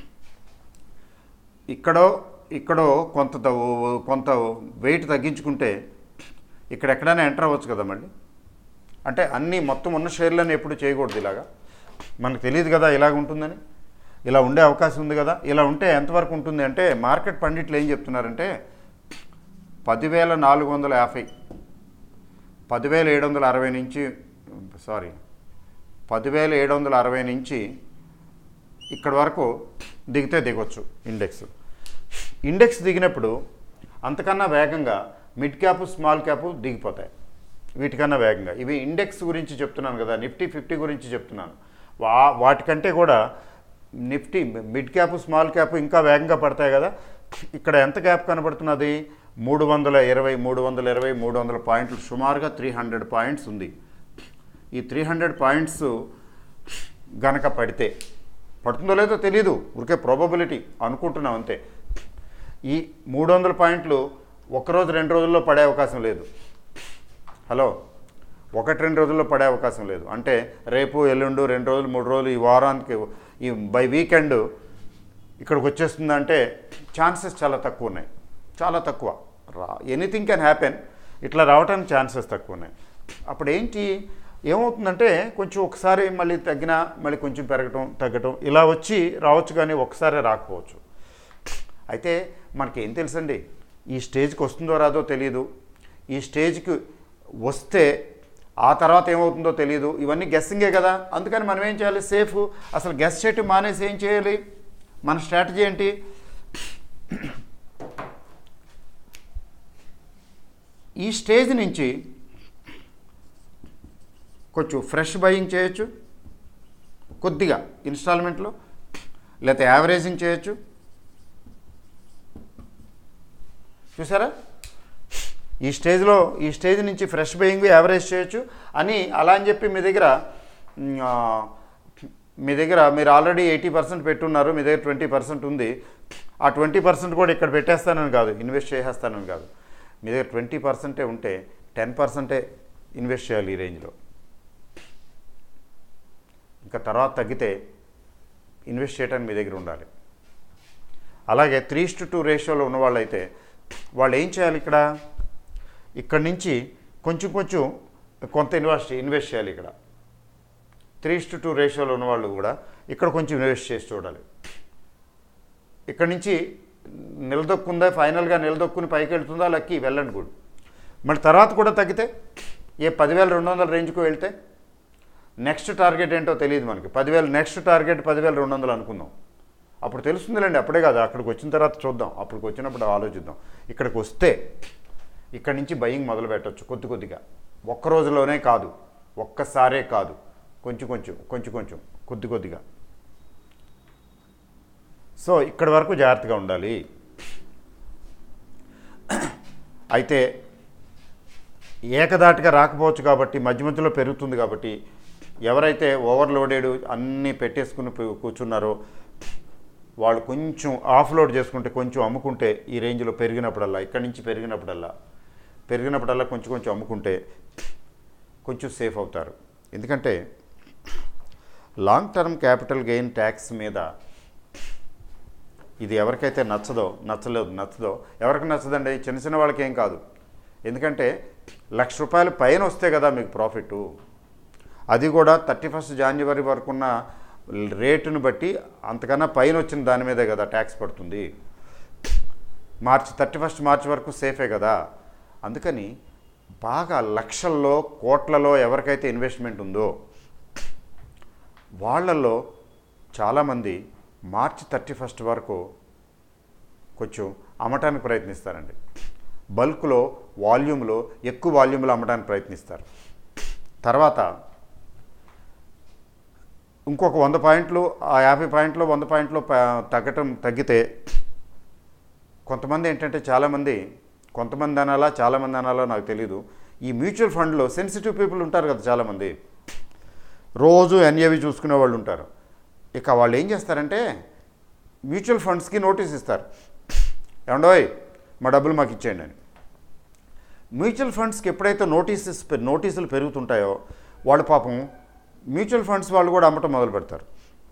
ఇక్కడో ఇక్కడో కొంత త- కొంత వెయిట్ తగ్గించుకుంటే ఇక్కడ ఎక్కడైనా ఎంటర్ అవ్వచ్చు కదా మళ్ళీ అంటే అన్నీ మొత్తం ఉన్న షేర్లను ఎప్పుడు చేయకూడదు ఇలాగా మనకు తెలియదు కదా ఇలాగ ఉంటుందని ఇలా ఉండే అవకాశం ఉంది కదా ఇలా ఉంటే ఎంతవరకు ఉంటుంది అంటే మార్కెట్ పండిట్లు ఏం చెప్తున్నారంటే పదివేల నాలుగు వందల యాభై పదివేల ఏడు వందల అరవై నుంచి సారీ పదివేల ఏడు వందల అరవై నుంచి ఇక్కడ వరకు దిగితే దిగొచ్చు ఇండెక్స్ ఇండెక్స్ దిగినప్పుడు అంతకన్నా వేగంగా మిడ్ క్యాప్ స్మాల్ క్యాప్ దిగిపోతాయి వీటికన్నా వేగంగా ఇవి ఇండెక్స్ గురించి చెప్తున్నాను కదా నిఫ్టీ ఫిఫ్టీ గురించి చెప్తున్నాను వా వాటికంటే కూడా Nifty mid cap small cap ఇంకా వేగంగా పడతాయి కదా ఇక్కడ ఎంత గ్యాప్ కనబడుతున్నది మూడు వందల ఇరవై మూడు వందల ఇరవై మూడు వందల పాయింట్లు సుమారుగా త్రీ హండ్రెడ్ పాయింట్స్ ఉంది ఈ త్రీ హండ్రెడ్ పాయింట్స్ గనక పడితే పడుతుందో లేదో తెలియదు ఊరికే ప్రాబబిలిటీ అనుకుంటున్నాం అంతే ఈ మూడు వందల పాయింట్లు ఒకరోజు రెండు రోజుల్లో పడే అవకాశం లేదు హలో ఒకటి రెండు రోజుల్లో పడే అవకాశం లేదు అంటే రేపు ఎల్లుండు రెండు రోజులు మూడు రోజులు ఈ వారానికి ఈ బై వీకెండ్ ఇక్కడికి వచ్చేస్తుందంటే ఛాన్సెస్ చాలా తక్కువ ఉన్నాయి చాలా తక్కువ రా ఎనీథింగ్ కెన్ హ్యాపెన్ ఇట్లా రావడానికి ఛాన్సెస్ తక్కువ ఉన్నాయి అప్పుడు ఏంటి ఏమవుతుందంటే కొంచెం ఒకసారి మళ్ళీ తగ్గినా మళ్ళీ కొంచెం పెరగటం తగ్గటం ఇలా వచ్చి రావచ్చు కానీ ఒకసారి రాకపోవచ్చు అయితే మనకి ఏం తెలుసండి ఈ స్టేజ్కి వస్తుందో రాదో తెలియదు ఈ స్టేజ్కి వస్తే ఆ తర్వాత ఏమవుతుందో తెలియదు ఇవన్నీ గెస్సింగే కదా అందుకని మనం ఏం చేయాలి సేఫ్ అసలు గెస్ చేయటం మానేసి ఏం చేయాలి మన స్ట్రాటజీ ఏంటి ఈ స్టేజ్ నుంచి కొంచెం ఫ్రెష్ బయింగ్ చేయొచ్చు కొద్దిగా ఇన్స్టాల్మెంట్లో లేకపోతే యావరేజింగ్ చేయొచ్చు చూసారా ఈ స్టేజ్లో ఈ స్టేజ్ నుంచి ఫ్రెష్ బయింగ్ యావరేజ్ చేయొచ్చు అని అలా అని చెప్పి మీ దగ్గర మ్, ఆ, మీ దగ్గర మీరు ఆల్రెడీ ఎయిటీ పర్సెంట్ పెట్టున్నారు మీ దగ్గర ట్వంటీ పర్సెంట్ ఉంది ఆ ట్వంటీ పర్సెంట్ కూడా ఇక్కడ పెట్టేస్తానని కాదు ఇన్వెస్ట్ చేసేస్తానని కాదు మీ దగ్గర ట్వంటీ పర్సెంటే ఉంటే టెన్ పర్సెంటే ఇన్వెస్ట్ చేయాలి ఈ రేంజ్లో ఇంకా తర్వాత తగ్గితే ఇన్వెస్ట్ చేయడానికి మీ దగ్గర ఉండాలి అలాగే త్రీ టు టూ రేషియోలో ఉన్న వాళ్ళైతే వాళ్ళు ఏం చేయాలి ఇక్కడ ఇక్కడ నుంచి కొంచెం కొంచెం కొంత ఇన్వెస్ట్ ఇన్వెస్ట్ చేయాలి ఇక్కడ త్రీ టు టూ రేషియోలో ఉన్న వాళ్ళు కూడా ఇక్కడ కొంచెం ఇన్వెస్ట్ చేసి చూడాలి ఇక్కడ నుంచి నిలదొక్కుందా ఫైనల్గా నిలదొక్కుని పైకి వెళ్తుందా లక్కీ వెళ్ళండి గుడ్ మళ్ళీ తర్వాత కూడా తగ్గితే ఏ పదివేల రెండు వందల రేంజ్కి వెళ్తే నెక్స్ట్ టార్గెట్ ఏంటో తెలియదు మనకి పదివేలు నెక్స్ట్ టార్గెట్ పదివేల రెండు వందలు అనుకుందాం అప్పుడు తెలుస్తుందిలేండి అప్పుడే కాదు అక్కడికి వచ్చిన తర్వాత చూద్దాం అప్పటికి వచ్చినప్పుడు ఆలోచిద్దాం ఇక్కడికి వస్తే ఇక్కడి నుంచి బయింగ్ మొదలు పెట్టవచ్చు కొద్ది కొద్దిగా ఒక్క రోజులోనే కాదు ఒక్కసారే కాదు కొంచెం కొంచెం కొంచెం కొంచెం కొద్ది కొద్దిగా సో ఇక్కడి వరకు జాగ్రత్తగా ఉండాలి అయితే ఏకదాటిగా రాకపోవచ్చు కాబట్టి మధ్య మధ్యలో పెరుగుతుంది కాబట్టి ఎవరైతే ఓవర్లోడెడ్ అన్నీ పెట్టేసుకుని పో- కూర్చున్నారో వాళ్ళు కొంచెం ఆఫ్లోడ్ చేసుకుంటే కొంచెం అమ్ముకుంటే ఈ రేంజ్లో పెరిగినప్పుడల్లా ఇక్కడి నుంచి పెరిగినప్పుడల్లా పెరిగినప్పుడల్లా కొంచెం కొంచెం అమ్ముకుంటే కొంచెం సేఫ్ అవుతారు ఎందుకంటే long term capital gain tax మీద ఇది ఎవరికైతే నచ్చదో నచ్చలేదు నచ్చదో ఎవరికి నచ్చదండి చిన్న చిన్న వాళ్ళకి ఏం కాదు ఎందుకంటే లక్ష రూపాయలు పైన వస్తే కదా మీకు ప్రాఫిట్ అది కూడా థర్టీ ఫస్ట్ జాన్యువరి వరకున్న రేటును బట్టి అంతకన్నా పైన వచ్చిన దాని మీదే కదా ట్యాక్స్ పడుతుంది మార్చి థర్టీ ఫస్ట్ మార్చి వరకు సేఫే కదా అందుకని బాగా లక్షల్లో కోట్లలో ఎవరికైతే ఇన్వెస్ట్మెంట్ ఉందో వాళ్ళల్లో చాలామంది మార్చి థర్టీ ఫస్ట్ వరకు కొంచెం అమ్మటానికి ప్రయత్నిస్తారండి బల్క్లో వాల్యూమ్లో ఎక్కువ వాల్యూమ్లో అమ్మడానికి ప్రయత్నిస్తారు తర్వాత ఇంకొక వంద పాయింట్లు ఆ యాభై పాయింట్లు వంద పాయింట్లు ప- తగ్గటం తగ్గితే కొంతమంది ఏంటంటే చాలామంది కొంతమంది అనాలా చాలామంది అనాలో నాకు తెలీదు ఈ మ్యూచువల్ ఫండ్లో సెన్సిటివ్ పీపుల్ ఉంటారు కదా చాలామంది రోజు ఎన్ఏవి చూసుకునే వాళ్ళు ఉంటారు ఇక వాళ్ళు ఏం చేస్తారంటే మ్యూచువల్ ఫండ్స్కి నోటీస్ ఇస్తారు ఏమండోయ్ మా డబ్బులు మాకు ఇచ్చేయండి అని మ్యూచువల్ ఫండ్స్కి ఎప్పుడైతే నోటీసెస్ పె- నోటీసులు పెరుగుతుంటాయో వాళ్ళు పాపం మ్యూచువల్ ఫండ్స్ వాళ్ళు కూడా అమ్మటం మొదలు పెడతారు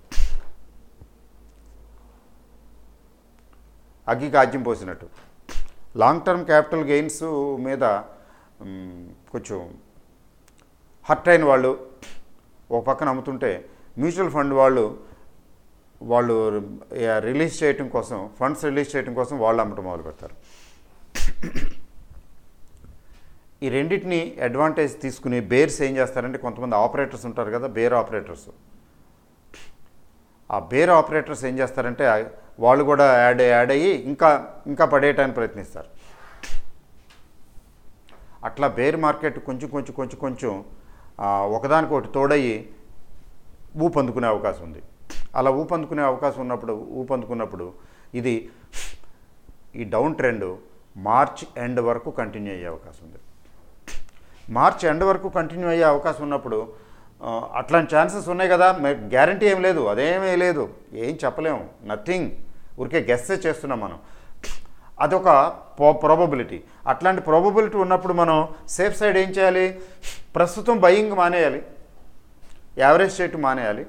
అగ్గికి ఆజ్యం పోసినట్టు లాంగ్ టర్మ్ క్యాపిటల్ గెయిన్స్ మీద మ్, కొంచెం హర్ట్ అయిన వాళ్ళు ఒక పక్కన అమ్ముతుంటే మ్యూచువల్ ఫండ్ వాళ్ళు వాళ్ళు య- రిలీజ్ చేయటం కోసం ఫండ్స్ రిలీజ్ చేయటం కోసం వాళ్ళు అమ్మటం మొదలు పెడతారు ఈ రెండింటిని అడ్వాంటేజ్ తీసుకుని బేర్స్ ఏం చేస్తారంటే కొంతమంది ఆపరేటర్స్ ఉంటారు కదా బేర్ ఆపరేటర్స్ ఆ బేర్ ఆపరేటర్స్ ఏం చేస్తారంటే ఆ- వాళ్ళు కూడా యాడ్ యాడ్ అయ్యి ఇంకా ఇంకా పడేయటానికి ప్రయత్నిస్తారు అట్లా బేర్ మార్కెట్ కొంచెం కొంచెం కొంచెం కొంచెం ఆ, ఒకదానికొకటి తోడయ్యి ఊపందుకునే అవకాశం ఉంది అలా ఊపందుకునే అవకాశం ఉన్నప్పుడు ఊపందుకున్నప్పుడు ఇది ఈ డౌన్ ట్రెండ్ మార్చ్ ఎండ్ వరకు కంటిన్యూ అయ్యే అవకాశం ఉంది మార్చ్ ఎండ్ వరకు కంటిన్యూ అయ్యే అవకాశం ఉన్నప్పుడు ఆ, అట్లాంటి ఛాన్సెస్ ఉన్నాయి కదా గ్యారంటీ ఏం లేదు అదేమీ లేదు ఏం చెప్పలేము నథింగ్ ఊరికే గెస్సే చేస్తున్నాం మనం అదొక ప్రాబబిలిటీ అట్లాంటి ప్రాబబిలిటీ ఉన్నప్పుడు మనం సేఫ్ సైడ్ ఏం చేయాలి ప్రస్తుతం బయింగ్ మానేయాలి యావరేజ్ చేయటం మానేయాలి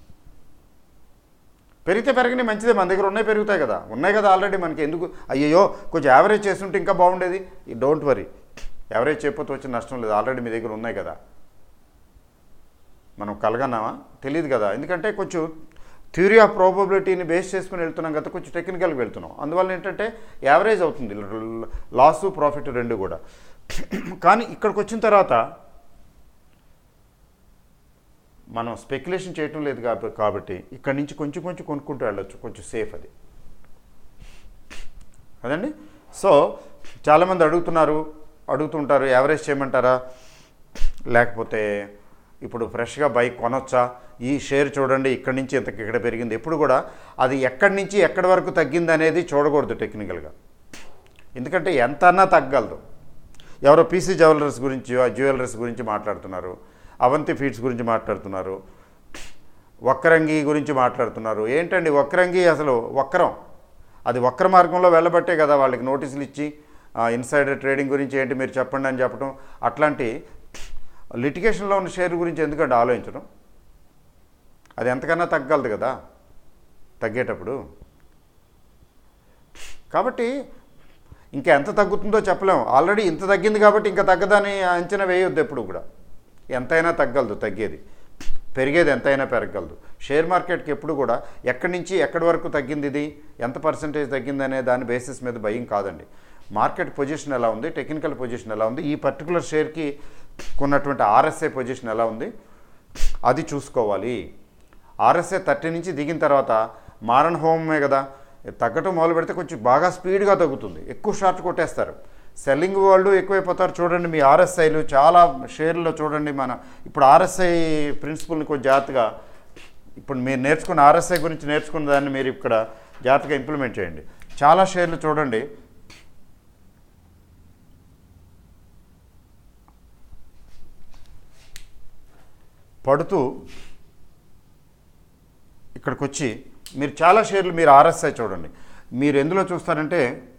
పెరిగితే పెరగని మంచిదే మన దగ్గర ఉన్నాయి పెరుగుతాయి కదా ఉన్నాయి కదా ఆల్రెడీ మనకి ఎందుకు అయ్యయ్యో కొంచెం యావరేజ్ చేస్తుంటే ఇంకా బాగుండేది డోంట్ వరీ యావరేజ్ చేయకపోతే వచ్చిన నష్టం లేదు ఆల్రెడీ మీ దగ్గర ఉన్నాయి కదా మనం కలగన్నామా తెలియదు కదా ఎందుకంటే కొంచెం థియరీ ఆఫ్ ప్రాబబిలిటీని బేస్ చేసుకుని వెళ్తున్నాం కదా కొంచెం టెక్నికల్గా వెళ్తున్నాం అందువల్ల ఏంటంటే యావరేజ్ అవుతుంది లాసు ప్రాఫిట్ రెండు కూడా కానీ ఇక్కడికి వచ్చిన తర్వాత మనం స్పెక్యులేషన్ చేయటం లేదు కాబ- కాబట్టి ఇక్కడి నుంచి కొంచెం కొంచెం కొనుక్కుంటూ వెళ్ళొచ్చు కొంచెం సేఫ్ అది అదండి సో చాలామంది అడుగుతున్నారు అడుగుతుంటారు యావరేజ్ చేయమంటారా లేకపోతే ఇప్పుడు ఫ్రెష్గా బైక్ కొనొచ్చా ఈ షేర్ చూడండి ఇక్కడి నుంచి ఇంతకి ఇక్కడ పెరిగింది ఎప్పుడు కూడా అది ఎక్కడి నుంచి ఎక్కడి వరకు తగ్గింది అనేది చూడకూడదు టెక్నికల్గా ఎందుకంటే ఎంత అన్నా తగ్గలదు ఎవరో పీసీ జ్యువెలర్స్ గురించి జ్యువెలర్స్ గురించి మాట్లాడుతున్నారు అవంతి ఫీడ్స్ గురించి మాట్లాడుతున్నారు వక్రంగి గురించి మాట్లాడుతున్నారు ఏంటండి వక్రంగి అసలు వక్రం అది వక్ర మార్గంలో వెళ్ళబట్టే కదా వాళ్ళకి నోటీసులు ఇచ్చి ఇన్సైడర్ ట్రేడింగ్ గురించి ఏంటి మీరు చెప్పండి అని చెప్పడం అట్లాంటి లిటిగేషన్లో ఉన్న షేర్ గురించి ఎందుకంటే ఆలోచించడం అది ఎంతకన్నా తగ్గలదు కదా తగ్గేటప్పుడు కాబట్టి ఇంకా ఎంత తగ్గుతుందో చెప్పలేము ఆల్రెడీ ఇంత తగ్గింది కాబట్టి ఇంకా తగ్గదని అంచనా వేయొద్దు ఎప్పుడు కూడా ఎంతైనా తగ్గలదు తగ్గేది పెరిగేది ఎంతైనా పెరగలదు షేర్ మార్కెట్కి ఎప్పుడు కూడా ఎక్కడి నుంచి ఎక్కడి వరకు తగ్గింది ఇది ఎంత పర్సంటేజ్ తగ్గింది అనే దాని బేసిస్ మీద భయం కాదండి మార్కెట్ పొజిషన్ ఎలా ఉంది టెక్నికల్ పొజిషన్ ఎలా ఉంది ఈ పర్టికులర్ షేర్కి ఉన్నటువంటి ఆర్ఎస్ఐ పొజిషన్ ఎలా ఉంది అది చూసుకోవాలి ఆర్ఎస్ఐ థర్టీ నుంచి దిగిన తర్వాత మారణ హోమమే కదా తగ్గటం మొదలు పెడితే కొంచెం బాగా స్పీడ్గా తగ్గుతుంది ఎక్కువ షార్ట్ కొట్టేస్తారు సెల్లింగ్ వాళ్ళు ఎక్కువైపోతారు చూడండి మీ ఆర్ఎస్ఐలు చాలా షేర్లో చూడండి మన ఇప్పుడు ఆర్ఎస్ఐ ప్రిన్సిపల్ని కొంచెం జాగ్రత్తగా ఇప్పుడు మీరు నేర్చుకున్న ఆర్ఎస్ఐ గురించి నేర్చుకున్న దాన్ని మీరు ఇక్కడ జాగ్రత్తగా ఇంప్లిమెంట్ చేయండి చాలా షేర్లు చూడండి పడుతూ ఇక్కడికి వచ్చి మీరు చాలా షేర్లు మీరు ఆర్ఎస్ఐ చూడండి మీరు ఎందులో చూస్తారంటే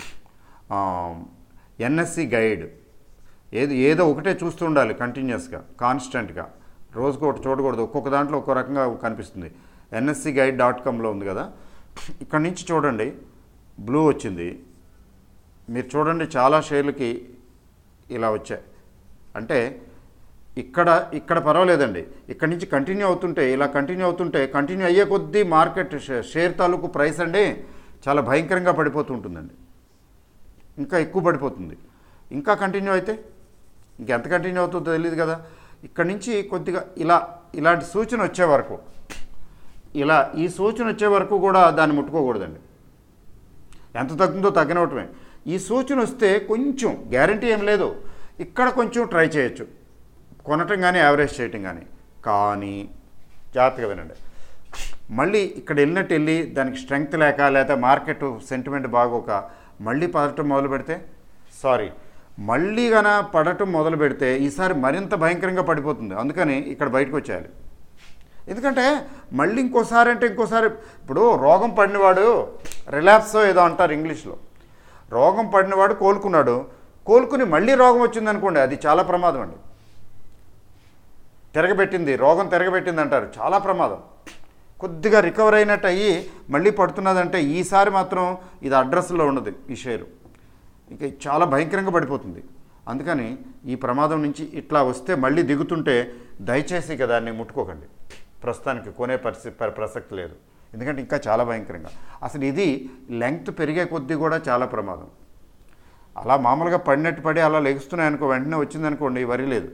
ఎన్ఎస్సి గైడ్ ఏది ఏదో ఒకటే చూస్తూ ఉండాలి కంటిన్యూస్గా కాన్స్టెంట్గా రోజుకు ఒకటి చూడకూడదు ఒక్కొక్క దాంట్లో ఒక్కో రకంగా కనిపిస్తుంది ఎన్ఎస్సి గైడ్ డాట్ కామ్లో ఉంది కదా ఇక్కడ నుంచి చూడండి బ్లూ వచ్చింది మీరు చూడండి చాలా షేర్లకి ఇలా వచ్చాయి అంటే ఇక్కడ ఇక్కడ పర్వాలేదండి ఇక్కడ నుంచి కంటిన్యూ అవుతుంటే ఇలా కంటిన్యూ అవుతుంటే కంటిన్యూ అయ్యే కొద్దీ మార్కెట్ షే- షేర్ తాలూకు ప్రైస్ అండి చాలా భయంకరంగా పడిపోతూ ఉంటుందండి ఇంకా ఎక్కువ పడిపోతుంది ఇంకా కంటిన్యూ అయితే ఇంకెంత కంటిన్యూ అవుతుందో తెలియదు కదా ఇక్కడ నుంచి కొద్దిగా ఇలా ఇలాంటి సూచన వచ్చే వరకు ఇలా ఈ సూచన వచ్చే వరకు కూడా దాన్ని ముట్టుకోకూడదండి ఎంత తగ్గుతుందో తగ్గనవటమే ఈ సూచన వస్తే కొంచెం గ్యారంటీ ఏం లేదు ఇక్కడ కొంచెం ట్రై చేయొచ్చు కొనటం కానీ యావరేజ్ చేయటం కానీ కానీ జాగ్రత్తగా వినండి మళ్ళీ ఇక్కడ వెళ్ళినట్టు వెళ్ళి దానికి స్ట్రెంగ్త్ లేక లేకపోతే మార్కెట్ సెంటిమెంట్ బాగోక మళ్ళీ పడటం మొదలు పెడితే సారీ మళ్ళీ గన పడటం మొదలు పెడితే ఈసారి మరింత భయంకరంగా పడిపోతుంది అందుకని ఇక్కడ బయటకు వచ్చేయాలి ఎందుకంటే మళ్ళీ ఇంకోసారి అంటే ఇంకోసారి ఇప్పుడు రోగం పడినవాడు రిలాప్సో ఏదో అంటారు ఇంగ్లీష్లో రోగం పడినవాడు కోలుకున్నాడు కోలుకుని మళ్ళీ రోగం వచ్చిందనుకోండి అది చాలా ప్రమాదం అండి తిరగబెట్టింది రోగం తిరగబెట్టింది అంటారు చాలా ప్రమాదం కొద్దిగా రికవర్ అయినట్టు అయ్యి మళ్ళీ పడుతున్నదంటే ఈసారి మాత్రం ఇది అడ్రస్లో ఉండదు ఈ షేరు ఇక చాలా భయంకరంగా పడిపోతుంది అందుకని ఈ ప్రమాదం నుంచి ఇట్లా వస్తే మళ్ళీ దిగుతుంటే దయచేసి ఇక దాన్ని ముట్టుకోకండి ప్రస్తుతానికి కొనే పరిస్థితి ప్ర- ప్రసక్తి లేదు ఎందుకంటే ఇంకా చాలా భయంకరంగా అసలు ఇది లెంగ్త్ పెరిగే కొద్దీ కూడా చాలా ప్రమాదం అలా మామూలుగా పడినట్టు పడి అలా లెగుస్తున్నాయి అనుకో వెంటనే వచ్చిందనుకోండి వరి లేదు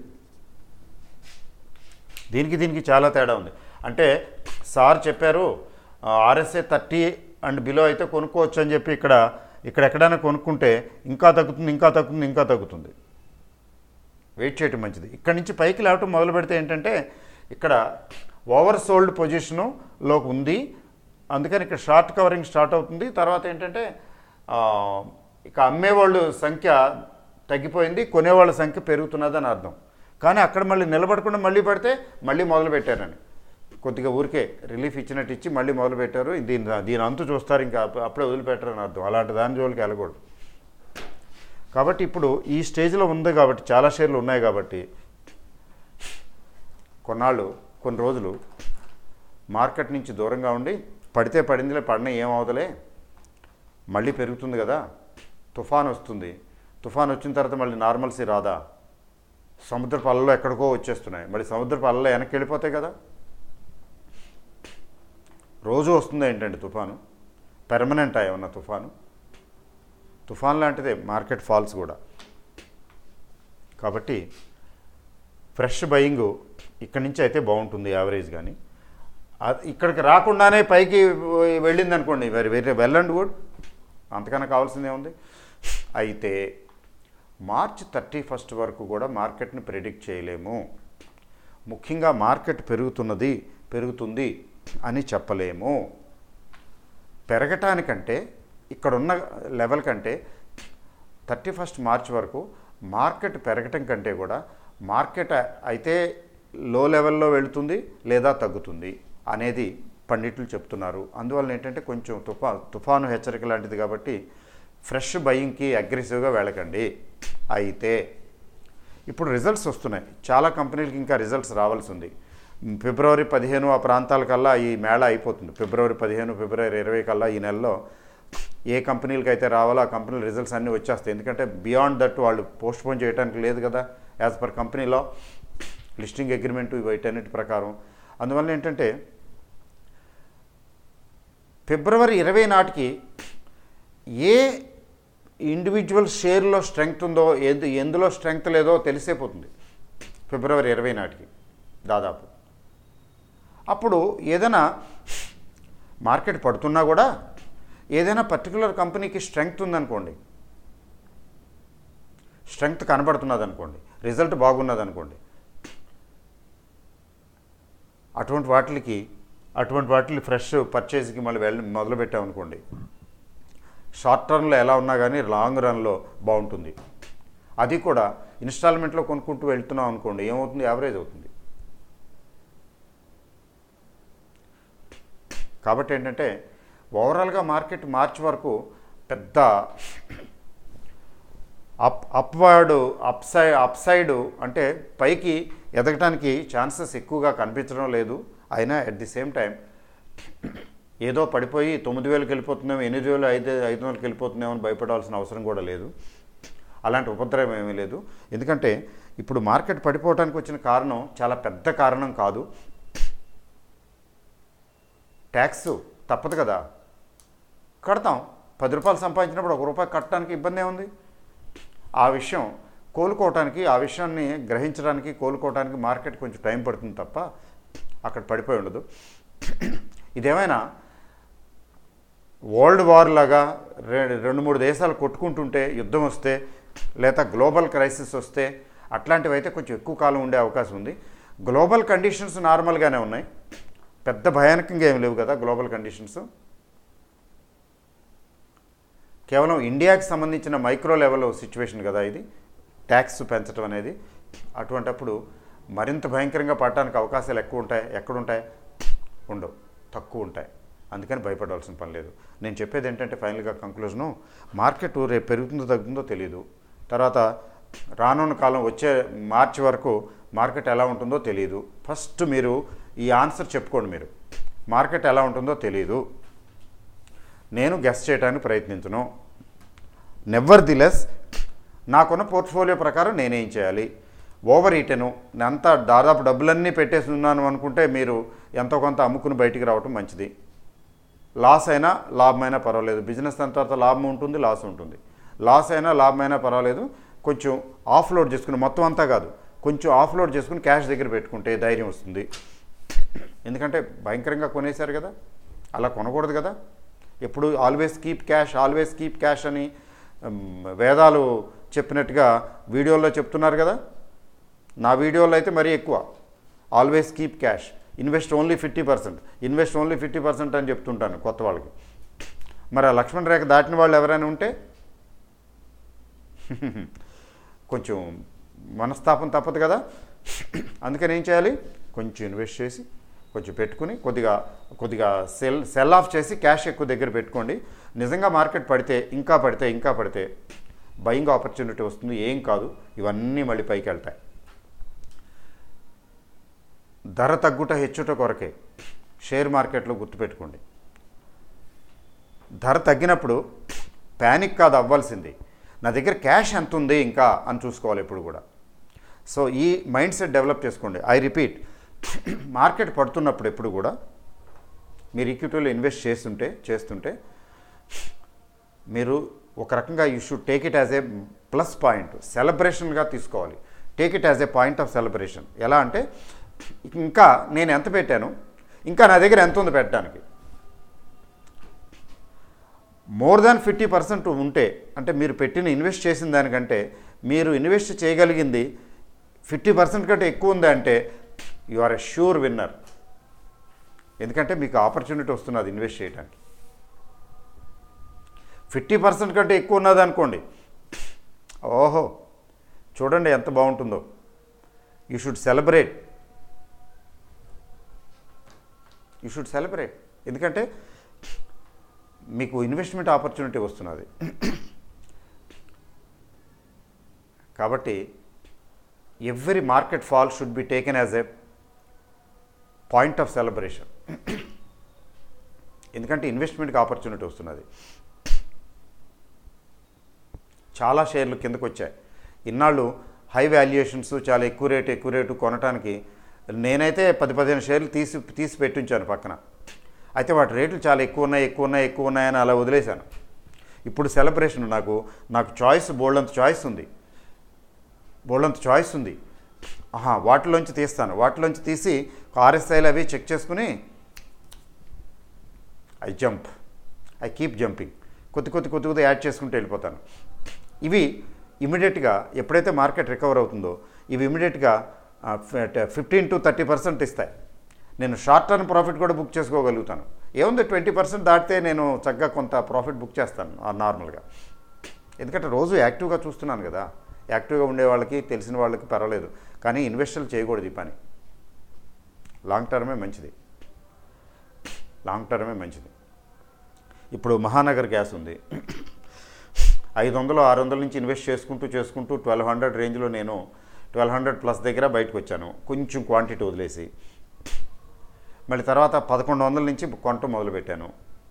దీనికి దీనికి చాలా తేడా ఉంది అంటే సార్ చెప్పారు ఆర్ఎస్ఏ థర్టీ అండ్ బిలో అయితే కొనుక్కోవచ్చు అని చెప్పి ఇక్కడ ఇక్కడ ఎక్కడైనా కొనుక్కుంటే ఇంకా తగ్గుతుంది ఇంకా తగ్గుతుంది ఇంకా తగ్గుతుంది వెయిట్ చేయటం మంచిది ఇక్కడ నుంచి పైకి లేవటం మొదలు పెడితే ఏంటంటే ఇక్కడ ఓవర్ సోల్డ్ పొజిషనులోకి ఉంది అందుకని ఇక్కడ షార్ట్ కవరింగ్ స్టార్ట్ అవుతుంది తర్వాత ఏంటంటే ఆ, ఇక అమ్మేవాళ్ళు సంఖ్య తగ్గిపోయింది కొనేవాళ్ళ సంఖ్య పెరుగుతున్నదని అర్థం కానీ అక్కడ మళ్ళీ నిలబడకుండా మళ్ళీ పడితే మళ్ళీ మొదలు పెట్టారని కొద్దిగా ఊరికే రిలీఫ్ ఇచ్చినట్టు ఇచ్చి మళ్ళీ మొదలు పెట్టారు దీని దీని అంతు చూస్తారు ఇంకా అప్ప- అప్పుడే వదిలిపెట్టారని అర్థం అలాంటి దాని జోలికి వెళ్ళకూడదు కాబట్టి ఇప్పుడు ఈ స్టేజ్లో ఉంది కాబట్టి చాలా షేర్లు ఉన్నాయి కాబట్టి కొన్నాళ్ళు కొన్ని రోజులు మార్కెట్ నుంచి దూరంగా ఉండి పడితే పడిందిలే పడిన ఏమవుతలే మళ్ళీ పెరుగుతుంది కదా తుఫాన్ వస్తుంది తుఫాన్ వచ్చిన తర్వాత మళ్ళీ నార్మల్సీ రాదా సముద్ర పల్లలో ఎక్కడికో వచ్చేస్తున్నాయి మళ్ళీ సముద్ర పల్లలో వెనక్కి వెళ్ళిపోతాయి కదా రోజు వస్తుంది ఏంటండి తుఫాను పెర్మనెంట్ ఏమన్నా తుఫాను తుఫాన్ లాంటిదే మార్కెట్ ఫాల్స్ కూడా కాబట్టి ఫ్రెష్ బయింగ్ ఇక్కడి నుంచి అయితే బాగుంటుంది యావరేజ్ కానీ అది ఇక్కడికి రాకుండానే పైకి వెళ్ళింది అనుకోండి very very well and good అంతకన్నా కావాల్సిందే ఉంది అయితే మార్చ్ థర్టీ ఫస్ట్ వరకు కూడా మార్కెట్ని ప్రిడిక్ట్ చేయలేము ముఖ్యంగా మార్కెట్ పెరుగుతున్నది పెరుగుతుంది అని చెప్పలేము పెరగటానికంటే ఇక్కడున్న లెవెల్ కంటే థర్టీ ఫస్ట్ మార్చ్ వరకు మార్కెట్ పెరగటం కంటే కూడా మార్కెట్ అయితే లో లెవెల్లో వెళుతుంది లేదా తగ్గుతుంది అనేది పండితులు చెప్తున్నారు అందువల్ల ఏంటంటే కొంచెం తుఫా తుఫాను హెచ్చరిక లాంటిది కాబట్టి ఫ్రెష్ బయింగ్కి అగ్రెసివ్గా వెళ్ళకండి అయితే ఇప్పుడు రిజల్ట్స్ వస్తున్నాయి చాలా కంపెనీలకి ఇంకా రిజల్ట్స్ రావాల్సి ఉంది ఫిబ్రవరి పదిహేను ఆ ప్రాంతాల కల్లా ఈ మేళ అయిపోతుంది ఫిబ్రవరి పదిహేను ఫిబ్రవరి ఇరవై కల్లా ఈ నెలలో ఏ కంపెనీలకి అయితే రావాలో ఆ కంపెనీల రిజల్ట్స్ అన్నీ వచ్చేస్తాయి ఎందుకంటే బియాండ్ దట్ వాళ్ళు పోస్ట్ పోన్ చేయడానికి లేదు కదా యాజ్ పర్ కంపెనీలో లిస్టింగ్ అగ్రిమెంట్ వీటన్నిటి ప్రకారం అందువల్ల ఏంటంటే ఫిబ్రవరి ఇరవై నాటికి ఏ ఇండివిజువల్ షేర్లో స్ట్రెంగ్త్ ఉందో ఎందు ఎందులో స్ట్రెంగ్త్ లేదో తెలిసేపోతుంది ఫిబ్రవరి ఇరవై నాటికి దాదాపు అప్పుడు ఏదైనా మార్కెట్ పడుతున్నా కూడా ఏదైనా పర్టికులర్ కంపెనీకి స్ట్రెంగ్త్ ఉందనుకోండి స్ట్రెంగ్త్ కనబడుతున్నది అనుకోండి రిజల్ట్ బాగున్నది అనుకోండి అటువంటి వాటికి అటువంటి వాటిని ఫ్రెష్ పర్చేజ్కి మళ్ళీ వెళ్ళి మొదలు పెట్టామనుకోండి షార్ట్ టర్మ్లో ఎలా ఉన్నా కానీ లాంగ్ రన్లో బాగుంటుంది అది కూడా ఇన్స్టాల్మెంట్లో కొనుక్కుంటూ వెళ్తున్నాం అనుకోండి ఏమవుతుంది యావరేజ్ అవుతుంది కాబట్టి ఏంటంటే ఓవరాల్గా మార్కెట్ మార్చ్ వరకు పెద్ద up upward upside upside అంటే పైకి ఎదగటానికి ఛాన్సెస్ ఎక్కువగా కనిపించడం లేదు అయినా అట్ ది సేమ్ టైం ఏదో పడిపోయి తొమ్మిది వేలకు వెళ్ళిపోతున్నామో ఎనిమిది వేలు ఐదు ఐదు వందలకి వెళ్ళిపోతున్నామో అని భయపడాల్సిన అవసరం కూడా లేదు అలాంటి ఉపద్రవం ఏమీ లేదు ఎందుకంటే ఇప్పుడు మార్కెట్ పడిపోవడానికి వచ్చిన కారణం చాలా పెద్ద కారణం కాదు ట్యాక్స్ తప్పదు కదా కడతాం పది రూపాయలు సంపాదించినప్పుడు ఒక రూపాయి కట్టడానికి ఇబ్బంది ఏముంది ఆ విషయం కోలుకోవటానికి ఆ విషయాన్ని గ్రహించడానికి కోలుకోవటానికి మార్కెట్ కొంచెం టైం పడుతుంది తప్ప అక్కడ పడిపోయి ఉండదు ఇదేమైనా వరల్డ్ వార్ లాగా రె- రెండు మూడు దేశాలు కొట్టుకుంటుంటే యుద్ధం వస్తే లేదా గ్లోబల్ క్రైసిస్ వస్తే అట్లాంటివి అయితే కొంచెం ఎక్కువ కాలం ఉండే అవకాశం ఉంది గ్లోబల్ కండిషన్స్ నార్మల్గానే ఉన్నాయి పెద్ద భయానకంగా ఏమి లేవు కదా గ్లోబల్ కండిషన్స్ కేవలం ఇండియాకి సంబంధించిన మైక్రో లెవెల్ సిచ్యువేషన్ కదా ఇది ట్యాక్స్ పెంచడం అనేది అటువంటప్పుడు మరింత భయంకరంగా పడటానికి అవకాశాలు ఎక్కువ ఉంటాయి ఎక్కడుంటాయి ఉండవు తక్కువ ఉంటాయి అందుకని భయపడాల్సిన పని లేదు నేను చెప్పేది ఏంటంటే ఫైనల్గా కంక్లూజను మార్కెట్ రేపు పెరుగుతుందో తగ్గుతుందో తెలియదు తర్వాత రానున్న కాలం వచ్చే మార్చి వరకు మార్కెట్ ఎలా ఉంటుందో తెలియదు ఫస్ట్ మీరు ఈ ఆన్సర్ చెప్పుకోండి మీరు మార్కెట్ ఎలా ఉంటుందో తెలియదు నేను గెస్ చేయడానికి ప్రయత్నించను నెవర్ ది లెస్ నాకున్న పోర్ట్ఫోలియో ప్రకారం నేనేం చేయాలి ఓవర్ ఈటెను అంతా దాదాపు డబ్బులన్నీ పెట్టేసి ఉన్నాను అనుకుంటే మీరు ఎంతో కొంత అమ్ముకుని బయటికి రావటం మంచిది లాస్ అయినా లాభమైనా పర్వాలేదు బిజినెస్ దాని తర్వాత లాభం ఉంటుంది లాస్ ఉంటుంది లాస్ అయినా లాభమైనా పర్వాలేదు కొంచెం ఆఫ్లోడ్ చేసుకుని మొత్తం అంతా కాదు కొంచెం ఆఫ్లోడ్ చేసుకుని క్యాష్ దగ్గర పెట్టుకుంటే ధైర్యం వస్తుంది ఎందుకంటే భయంకరంగా కొనేశారు కదా అలా కొనకూడదు కదా ఎప్పుడు always keep cash always keep cash అని ఉమ్, వేదాలు చెప్పినట్టుగా వీడియోల్లో చెప్తున్నారు కదా నా వీడియోలో అయితే మరీ ఎక్కువ always keep cash invest only fifty percent invest only fifty percent అని చెప్తుంటాను కొత్త వాళ్ళకి మరి ఆ లక్ష్మణ్ రేఖ దాటిన వాళ్ళు ఎవరైనా ఉంటే కొంచెం మనస్తాపం తప్పదు కదా అందుకని ఏం చేయాలి కొంచెం ఇన్వెస్ట్ చేసి కొంచెం పెట్టుకుని కొద్దిగా కొద్దిగా సెల్ సెల్ ఆఫ్ చేసి క్యాష్ ఎక్కువ దగ్గర పెట్టుకోండి నిజంగా మార్కెట్ పడితే ఇంకా పడితే ఇంకా పడితే బయింగ్ ఆపర్చునిటీ వస్తుంది ఏం కాదు ఇవన్నీ మళ్ళీ పైకి వెళ్తాయి ధర తగ్గుట హెచ్చుట కొరకే షేర్ మార్కెట్లో గుర్తుపెట్టుకోండి ధర తగ్గినప్పుడు ప్యానిక్ కాదు అవ్వాల్సింది నా దగ్గర క్యాష్ ఎంత ఉంది ఇంకా అని చూసుకోవాలి ఎప్పుడు కూడా సో ఈ మైండ్ సెట్ డెవలప్ చేసుకోండి ఐ రిపీట్ మార్కెట్ పడుతున్నప్పుడు ఎప్పుడు కూడా మీరు ఈక్విటీలో ఇన్వెస్ట్ చేస్తుంటే చేస్తుంటే మీరు ఒక రకంగా you should take it as a plus point సెలబ్రేషన్గా తీసుకోవాలి take it as a point of celebration ఎలా అంటే ఇంకా నేను ఎంత పెట్టాను ఇంకా నా దగ్గర ఎంత ఉంది పెట్టడానికి మోర్ దాన్ ఫిఫ్టీ పర్సెంట్ ఉంటే అంటే మీరు పెట్టిన ఇన్వెస్ట్ చేసిన దానికంటే మీరు ఇన్వెస్ట్ చేయగలిగింది ఫిఫ్టీ పర్సెంట్ కంటే ఎక్కువ ఉంది అంటే you are a sure winner ఎందుకంటే మీకు ఆపర్చునిటీ వస్తున్నది ఇన్వెస్ట్ చేయడానికి ఫిఫ్టీ పర్సెంట్ కంటే ఎక్కువ ఉన్నది అనుకోండి ఓహో చూడండి ఎంత బాగుంటుందో you should celebrate you should celebrate ఎందుకంటే మీకు ఇన్వెస్ట్మెంట్ ఆపర్చునిటీ వస్తున్నది కాబట్టి every market fall should be taken as a point of celebration ఎందుకంటే ఇన్వెస్ట్మెంట్కి ఆపర్చునిటీ వస్తున్నది చాలా షేర్లు కిందకు వచ్చాయి ఇన్నాళ్ళు హై వాల్యుయేషన్స్ చాలా ఎక్కువ రేటు ఎక్కువ రేటు కొనడానికి నేనైతే పది పదిహేను షేర్లు తీసి తీసి పెట్టించాను పక్కన అయితే వాటి రేట్లు చాలా ఎక్కువ ఉన్నాయి ఎక్కువ ఉన్నాయి ఎక్కువ ఉన్నాయని అలా వదిలేశాను ఇప్పుడు సెలబ్రేషన్ నాకు నాకు చాయిస్ బోల్డంత చాయిస్ ఉంది బోల్డంత చాయిస్ ఉంది ఆహా వాటిలోంచి తీస్తాను వాటిలోంచి తీసి ఆర్ఎస్ఐలు అవి చెక్ చేసుకుని I jump I keep jumping కొద్ది కొద్ది కొద్ది కొద్ది యాడ్ చేసుకుంటూ వెళ్ళిపోతాను ఇవి ఇమీడియట్గా ఎప్పుడైతే మార్కెట్ రికవర్ అవుతుందో ఇవి ఇమీడియట్గా ఫిఫ్టీన్ టు థర్టీ పర్సెంట్ ఇస్తాయి నేను షార్ట్ టర్మ్ ప్రాఫిట్ కూడా బుక్ చేసుకోగలుగుతాను ఏముంది ట్వంటీ పర్సెంట్ దాటితే నేను చక్కగా కొంత ప్రాఫిట్ బుక్ చేస్తాను ఆ నార్మల్గా ఎందుకంటే రోజు యాక్టివ్గా చూస్తున్నాను కదా యాక్టివ్గా ఉండే వాళ్ళకి తెలిసిన వాళ్ళకి పర్వాలేదు కానీ ఇన్వెస్టర్లు చేయకూడదు ఈ పని లాంగ్ టర్మే మంచిది లాంగ్ టర్మే మంచిది ఇప్పుడు మహానగర్ గ్యాస్ ఉంది ఐదు వందలు ఆరు వందల నుంచి ఇన్వెస్ట్ చేసుకుంటూ చేసుకుంటూ ట్వెల్వ్ హండ్రెడ్ రేంజ్లో నేను ట్వెల్వ్ హండ్రెడ్ ప్లస్ దగ్గర బయటకు వచ్చాను కొంచెం క్వాంటిటీ వదిలేసి మళ్ళీ తర్వాత పదకొండు వందల నుంచి కొంట మొదలుపెట్టాను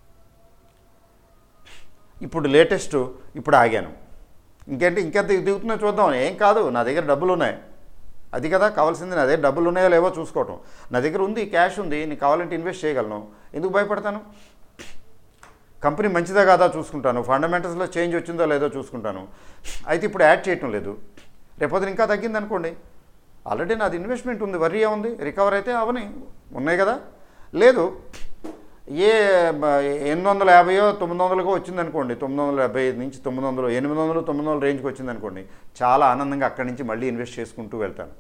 ఇప్పుడు లేటెస్ట్ ఇప్పుడు ఆగాను ఇంకేంటి ఇంకెంత దిగుతుందో చూద్దాం ఏం కాదు నా దగ్గర డబ్బులు ఉన్నాయి అది కదా కావాల్సింది నా దగ్గర డబ్బులు ఉన్నాయో లేవో చూసుకోవటం నా దగ్గర ఉంది క్యాష్ ఉంది నీకు కావాలంటే ఇన్వెస్ట్ చేయగలను ఎందుకు భయపడతాను కంపెనీ మంచిదా కాదా చూసుకుంటాను ఫండమెంటల్స్లో చేంజ్ వచ్చిందో లేదో చూసుకుంటాను అయితే ఇప్పుడు యాడ్ చేయటం లేదు రేపొద్దున ఇంకా తగ్గింది అనుకోండి ఆల్రెడీ నాది ఇన్వెస్ట్మెంట్ ఉంది వర్రీ ఉంది రికవర్ అయితే అవని ఉన్నాయి కదా లేదు ఏ బ- ఎనిమిది వందల యాభైయో తొమ్మిది వందలకో వచ్చింది అనుకోండి తొమ్మిది వందల యాభై నుంచి తొమ్మిది వందలు ఎనిమిది వందలు తొమ్మిది వందల రేంజ్కి వచ్చింది అనుకోండి చాలా ఆనందంగా అక్కడి నుంచి మళ్ళీ ఇన్వెస్ట్ చేసుకుంటూ వెళ్తాను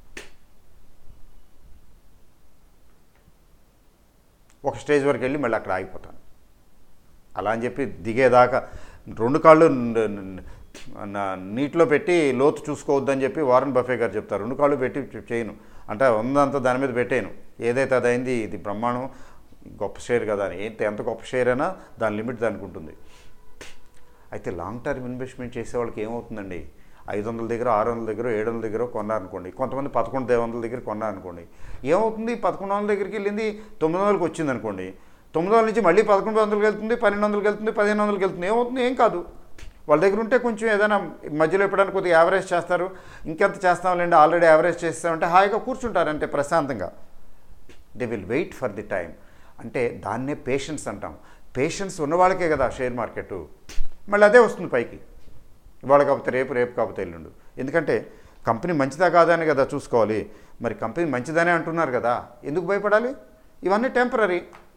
ఒక స్టేజ్ వరకు వెళ్ళి మళ్ళీ అక్కడ ఆగిపోతాను అలా అని చెప్పి దిగేదాకా రెండు కాళ్ళు న- న- నా- నీటిలో పెట్టి లోతు చూసుకోవద్దని చెప్పి వారన్ బఫే గారు చెప్తారు రెండు కాళ్ళు పెట్టి చే- చేయను అంటే ఉందంతా దాని మీద పెట్టేయను ఏదైతే అది అయింది ఇది బ్రహ్మాండం గొప్ప షేర్ కదా అని ఏంటి ఎంత గొప్ప షేర్ అయినా దాని లిమిట్ దానికి ఉంటుంది అయితే లాంగ్ టర్మ్ ఇన్వెస్ట్మెంట్ చేసే వాళ్ళకి ఏమవుతుందండి ఐదు వందల దగ్గర ఆరు వందల దగ్గర ఏడు వందల దగ్గర కొన్నారనుకోండి కొంతమంది పదకొండు వందల దగ్గర కొన్నారనుకోండి ఏమవుతుంది పదకొండు వందల దగ్గరికి వెళ్ళింది తొమ్మిది వందలకి వచ్చింది అనుకోండి తొమ్మిది వందల నుంచి మళ్ళీ పదకొండు వందలకి వెళ్తుంది పన్నెండు వందలకి వెళ్తుంది పదిహేను వందలకి వెళ్తుంది ఏమవుతుంది ఏం కాదు వాళ్ళ దగ్గర ఉంటే కొంచెం ఏదైనా మధ్యలో ఎప్పుడైనా కొద్దిగా యావరేజ్ చేస్తారు ఇంకెంత చేస్తాంలేండి ఆల్రెడీ యావరేజ్ చేస్తామంటే హాయిగా కూర్చుంటారు అంటే ప్రశాంతంగా they will wait for the time అంటే దాన్నే పేషెన్స్ అంటాం పేషెన్స్ ఉన్న వాళ్ళకే కదా షేర్ మార్కెట్ మళ్ళీ అదే వస్తుంది పైకి ఇవాళ కాకపోతే రేపు రేపు కాకపోతే ఎల్లుండు ఎందుకంటే కంపెనీ మంచిదా కాదా అని కదా చూసుకోవాలి మరి కంపెనీ మంచిదనే అంటున్నారు కదా ఎందుకు భయపడాలి ఇవన్నీ temporary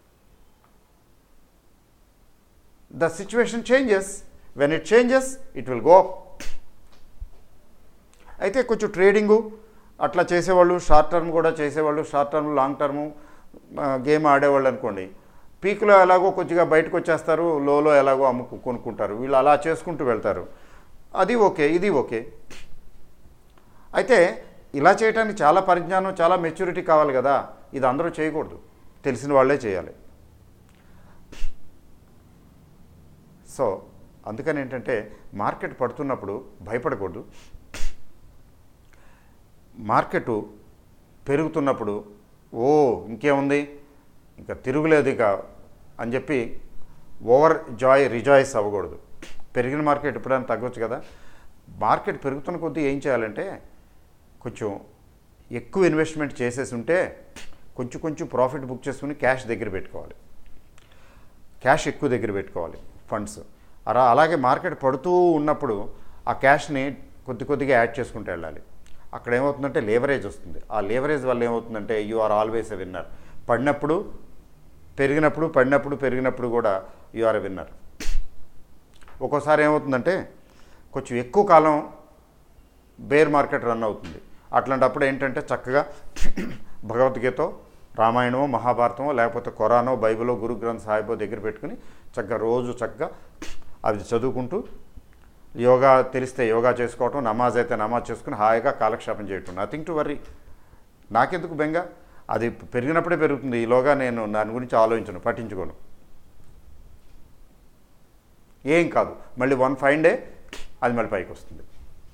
the situation changes when it changes it will go up అయితే కొంచెం ట్రేడింగు అట్లా చేసేవాళ్ళు షార్ట్ టర్మ్ కూడా చేసేవాళ్ళు short term long term game ఆడేవాళ్ళు అనుకోండి పీక్లో ఎలాగో కొద్దిగా బయటకు వచ్చేస్తారు లోలో ఎలాగో అమ్ముకు కొనుక్కుంటారు వీళ్ళు అలా చేసుకుంటూ వెళ్తారు అది ఓకే ఇది ఓకే అయితే ఇలా చేయడానికి చాలా పరిజ్ఞానం చాలా మెచ్యూరిటీ కావాలి కదా ఇది అందరూ చేయకూడదు తెలిసిన వాళ్ళే చేయాలి సో అందుకని ఏంటంటే మార్కెట్ పడుతున్నప్పుడు భయపడకూడదు మార్కెట్ పెరుగుతున్నప్పుడు ఓ ఇంకేముంది ఇంకా తిరుగులేదు ఇక అని చెప్పి ఓవర్ జాయ్ రిజాయిస్ అవ్వకూడదు పెరిగిన మార్కెట్ ఎప్పుడైనా తగ్గొచ్చు కదా మార్కెట్ పెరుగుతున్న కొద్దీ ఏం చేయాలంటే కొంచెం ఎక్కువ ఇన్వెస్ట్మెంట్ చేసేసి ఉంటే కొంచెం కొంచెం ప్రాఫిట్ బుక్ చేసుకుని క్యాష్ దగ్గర పెట్టుకోవాలి క్యాష్ ఎక్కువ దగ్గర పెట్టుకోవాలి ఫండ్స్ అలా అలాగే మార్కెట్ పడుతూ ఉన్నప్పుడు ఆ క్యాష్ని కొద్ది కొద్దిగా యాడ్ చేసుకుంటూ వెళ్ళాలి అక్కడ ఏమవుతుందంటే లేవరేజ్ వస్తుంది ఆ లేవరేజ్ వల్ల ఏమవుతుందంటే you are always a winner పడినప్పుడు పెరిగినప్పుడు పడినప్పుడు పెరిగినప్పుడు కూడా యు ఆర్ ఎ విన్నర్ ఒక్కోసారి ఏమవుతుందంటే కొంచెం ఎక్కువ కాలం బేర్ మార్కెట్ రన్ అవుతుంది అట్లాంటప్పుడు ఏంటంటే చక్కగా భగవద్గీత రామాయణమో మహాభారతమో లేకపోతే ఖురానో బైబిలో గురు గ్రంథ సాహిబో దగ్గర పెట్టుకుని చక్కగా రోజు చక్కగా అది చదువుకుంటూ యోగా తెలిస్తే యోగా చేసుకోవటం నమాజ్ అయితే నమాజ్ చేసుకుని హాయిగా కాలక్షేపం చేయటం నథింగ్ టు వర్రీ నాకెందుకు బెంగ అది పెరిగినప్పుడే పెరుగుతుంది ఈలోగా నేను దాని గురించి ఆలోచించను పట్టించుకోను ఏం కాదు మళ్ళీ వన్ ఫైన్ డే అది మళ్ళీ పైకి వస్తుంది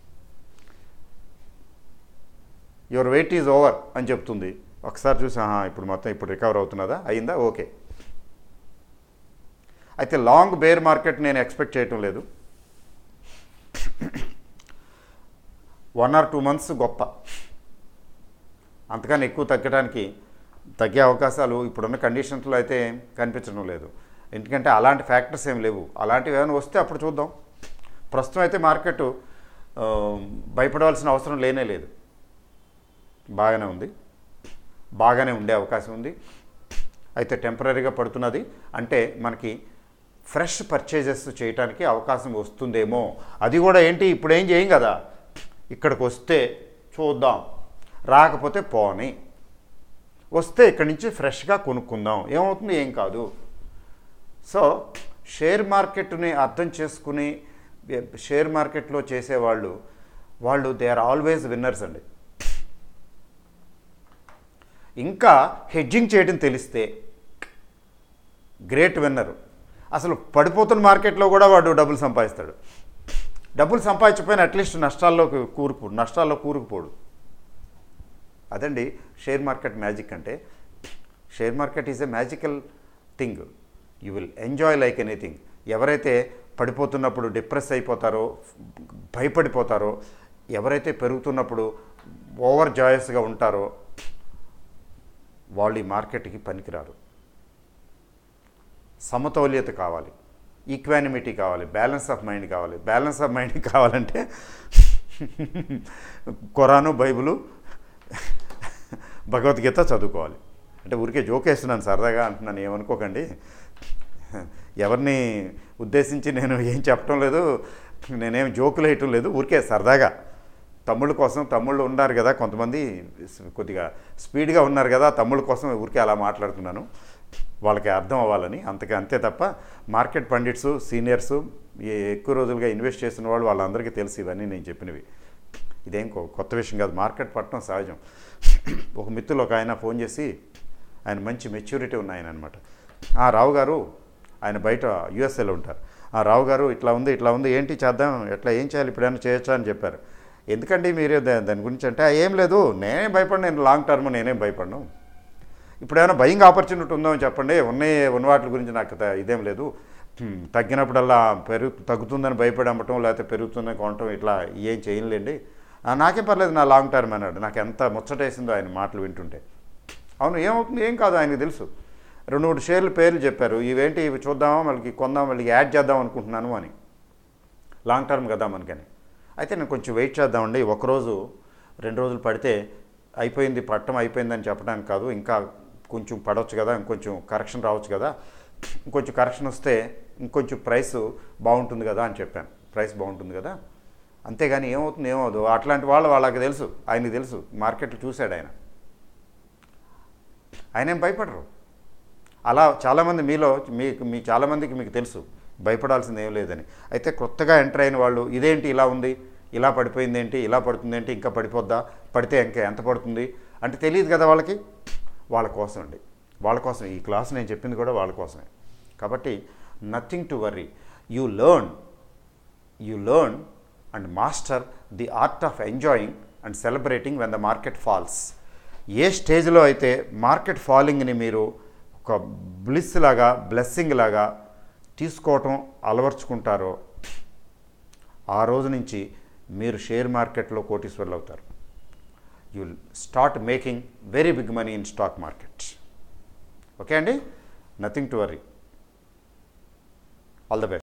యువర్ వెయిట్ ఈజ్ ఓవర్ అని చెప్తుంది ఒకసారి చూసి ఆహా ఇప్పుడు మొత్తం ఇప్పుడు రికవర్ అవుతున్నదా అయిందా ఓకే అయితే లాంగ్ బేర్ మార్కెట్ నేను ఎక్స్పెక్ట్ చేయటం లేదు వన్ ఆర్ టూ మంత్స్ గొప్ప అంతకని ఎక్కువ తగ్గడానికి తగ్గే అవకాశాలు ఇప్పుడున్న కండిషన్స్లో అయితే కనిపించడం లేదు ఎందుకంటే అలాంటి ఫ్యాక్టర్స్ ఏం లేవు అలాంటివి ఏమైనా వస్తే అప్పుడు చూద్దాం ప్రస్తుతం అయితే మార్కెట్ ఆ, భయపడవలసిన అవసరం లేనే లేదు బాగానే ఉంది బాగానే ఉండే అవకాశం ఉంది అయితే టెంపరీగా పడుతున్నది అంటే మనకి ఫ్రెష్ పర్చేజెస్ చేయడానికి అవకాశం వస్తుందేమో అది కూడా ఏంటి ఇప్పుడు ఏం చేయం కదా ఇక్కడికి వస్తే చూద్దాం రాకపోతే పోని వస్తే ఇక్కడి నుంచి ఫ్రెష్గా కొనుక్కుందాం ఏమవుతుంది ఏం కాదు సో షేర్ మార్కెట్ని అర్థం చేసుకుని షేర్ మార్కెట్లో చేసేవాళ్ళు వాళ్ళు దే ఆర్ ఆల్వేస్ విన్నర్స్ అండి ఇంకా హెడ్జింగ్ చేయడం తెలిస్తే గ్రేట్ విన్నర్ అసలు పడిపోతున్న మార్కెట్లో కూడా వాడు డబ్బులు సంపాదిస్తాడు డబ్బులు సంపాదించకపోయినా అట్లీస్ట్ నష్టాల్లోకి కూరుకు నష్టాల్లో కూరుకుపోడు అదండి షేర్ మార్కెట్ మ్యాజిక్ అంటే share market is a magical thing you will enjoy like anything ఎవరైతే పడిపోతున్నప్పుడు డిప్రెస్ అయిపోతారో భయపడిపోతారో ఎవరైతే పెరుగుతున్నప్పుడు ఓవర్ జాయస్గా ఉంటారో వాళ్ళు ఈ మార్కెట్కి పనికిరారు సమతౌల్యత కావాలి ఈక్వానిమిటీ కావాలి బ్యాలెన్స్ ఆఫ్ మైండ్ కావాలి బ్యాలెన్స్ ఆఫ్ మైండ్ కావాలంటే ఖురాను బైబిలు భగవద్గీత చదువుకోవాలి అంటే ఊరికే జోక్ వేస్తున్నాను సరదాగా అంటున్నాను ఏమనుకోకండి ఎవరిని ఉద్దేశించి నేను ఏం చెప్పడం లేదు నేనేం జోకులు వేయటం లేదు ఊరికే సరదాగా తమ్ముళ్ళ కోసం తమ్ముళ్ళు ఉన్నారు కదా కొంతమంది కొద్దిగా స్పీడ్గా ఉన్నారు కదా తమ్ముళ్ళ కోసం ఊరికే అలా మాట్లాడుతున్నాను వాళ్ళకి అర్థం అవ్వాలని అంతకే అంతే తప్ప మార్కెట్ పండిట్స్ సీనియర్స్ ఎక్కువ రోజులుగా ఇన్వెస్ట్ చేసిన వాళ్ళు వాళ్ళందరికీ తెలుసు ఇవన్నీ నేను చెప్పినవి ఇదేం కొ- కొత్త విషయం కాదు మార్కెట్ పట్టడం సహజం ఒక మిత్రులు ఒక ఆయన ఫోన్ చేసి ఆయన మంచి మెచ్యూరిటీ ఉన్న ఆయన అనమాట ఆ రావు గారు ఆయన బయట యుఎస్ఏలో ఉంటారు ఆ రావు గారు ఇట్లా ఉంది ఇట్లా ఉంది ఏంటి చేద్దాం ఎట్లా ఏం చేయాలి ఇప్పుడైనా చేయొచ్చా అని చెప్పారు ఎందుకండి మీరే దా- దాని గురించి అంటే "ఆ, ఏం లేదు నేనేం భయపడను నేను లాంగ్ టర్మ్ నేనేం భయపడను ఇప్పుడు ఏమైనా బయింగ్ ఆపర్చునిటీ ఉందో అని చెప్పండి ఉన్నాయి ఉన్న వాటి గురించి నాకు త- ఇదేం లేదు హ్మ్, తగ్గినప్పుడల్లా పెరుగు తగ్గుతుందని భయపడి అమ్మటం లేకపోతే పెరుగుతుందని కొనటం ఇట్లా ఏం చేయలేండి "ఆ, నాకేం పర్లేదు నా లాంగ్ టర్మ్ అన్నాడు నాకు ఎంత ముచ్చటేసిందో ఆయన మాటలు వింటుంటే అవును ఏమవుతుంది ఏం కాదు ఆయనకు తెలుసు రెండు మూడు షేర్లు పేర్లు చెప్పారు ఇవేంటి ఇవి చూద్దామా మళ్ళీ కొందాం మళ్ళీ యాడ్ చేద్దాం అనుకుంటున్నాను అని లాంగ్ టర్మ్ కదా మనకని అయితే నేను కొంచెం వెయిట్ చేద్దామండి ఒకరోజు రెండు రోజులు పడితే అయిపోయింది పట్టం అయిపోయిందని చెప్పడానికి కాదు ఇంకా కొంచెం పడవచ్చు కదా ఇంకొంచెం కరెక్షన్ రావచ్చు కదా ఇంకొంచెం కరెక్షన్ వస్తే ఇంకొంచెం ప్రైస్ బాగుంటుంది కదా అని చెప్పాను ప్రైస్ బాగుంటుంది కదా అంతేగాని ఏమవుతుంది ఏమవుదు అట్లాంటి వాళ్ళు వాళ్ళకి తెలుసు ఆయనకి తెలుసు మార్కెట్లు చూశాడు ఆయన ఆయన ఏం భయపడరు అలా చాలామంది మీలో మీకు మీ చాలామందికి మీకు తెలుసు భయపడాల్సింది ఏం లేదని అయితే కొత్తగా ఎంటర్ అయిన వాళ్ళు ఇదేంటి ఇలా ఉంది ఇలా పడిపోయింది ఏంటి ఇలా పడుతుంది ఏంటి ఇంకా పడిపోద్దా పడితే ఇంకా ఎంత పడుతుంది అంటే తెలియదు కదా వాళ్ళకి వాళ్ళ కోసం అండి వాళ్ళ కోసం ఈ క్లాస్ నేను చెప్పింది కూడా వాళ్ళ కోసమే కాబట్టి nothing to worry you learn you learn and master the art of enjoying and celebrating when the market falls ఏ స్టేజ్లో అయితే మార్కెట్ ఫాలింగ్ని మీరు ఒక బ్లిస్ లాగా బ్లెస్సింగ్ లాగా తీసుకోవటం అలవర్చుకుంటారో ఆ రోజు నుంచి మీరు షేర్ మార్కెట్లో కోటీశ్వర్లు అవుతారు you start making very big money in stock market okay అండి nothing to worry all the best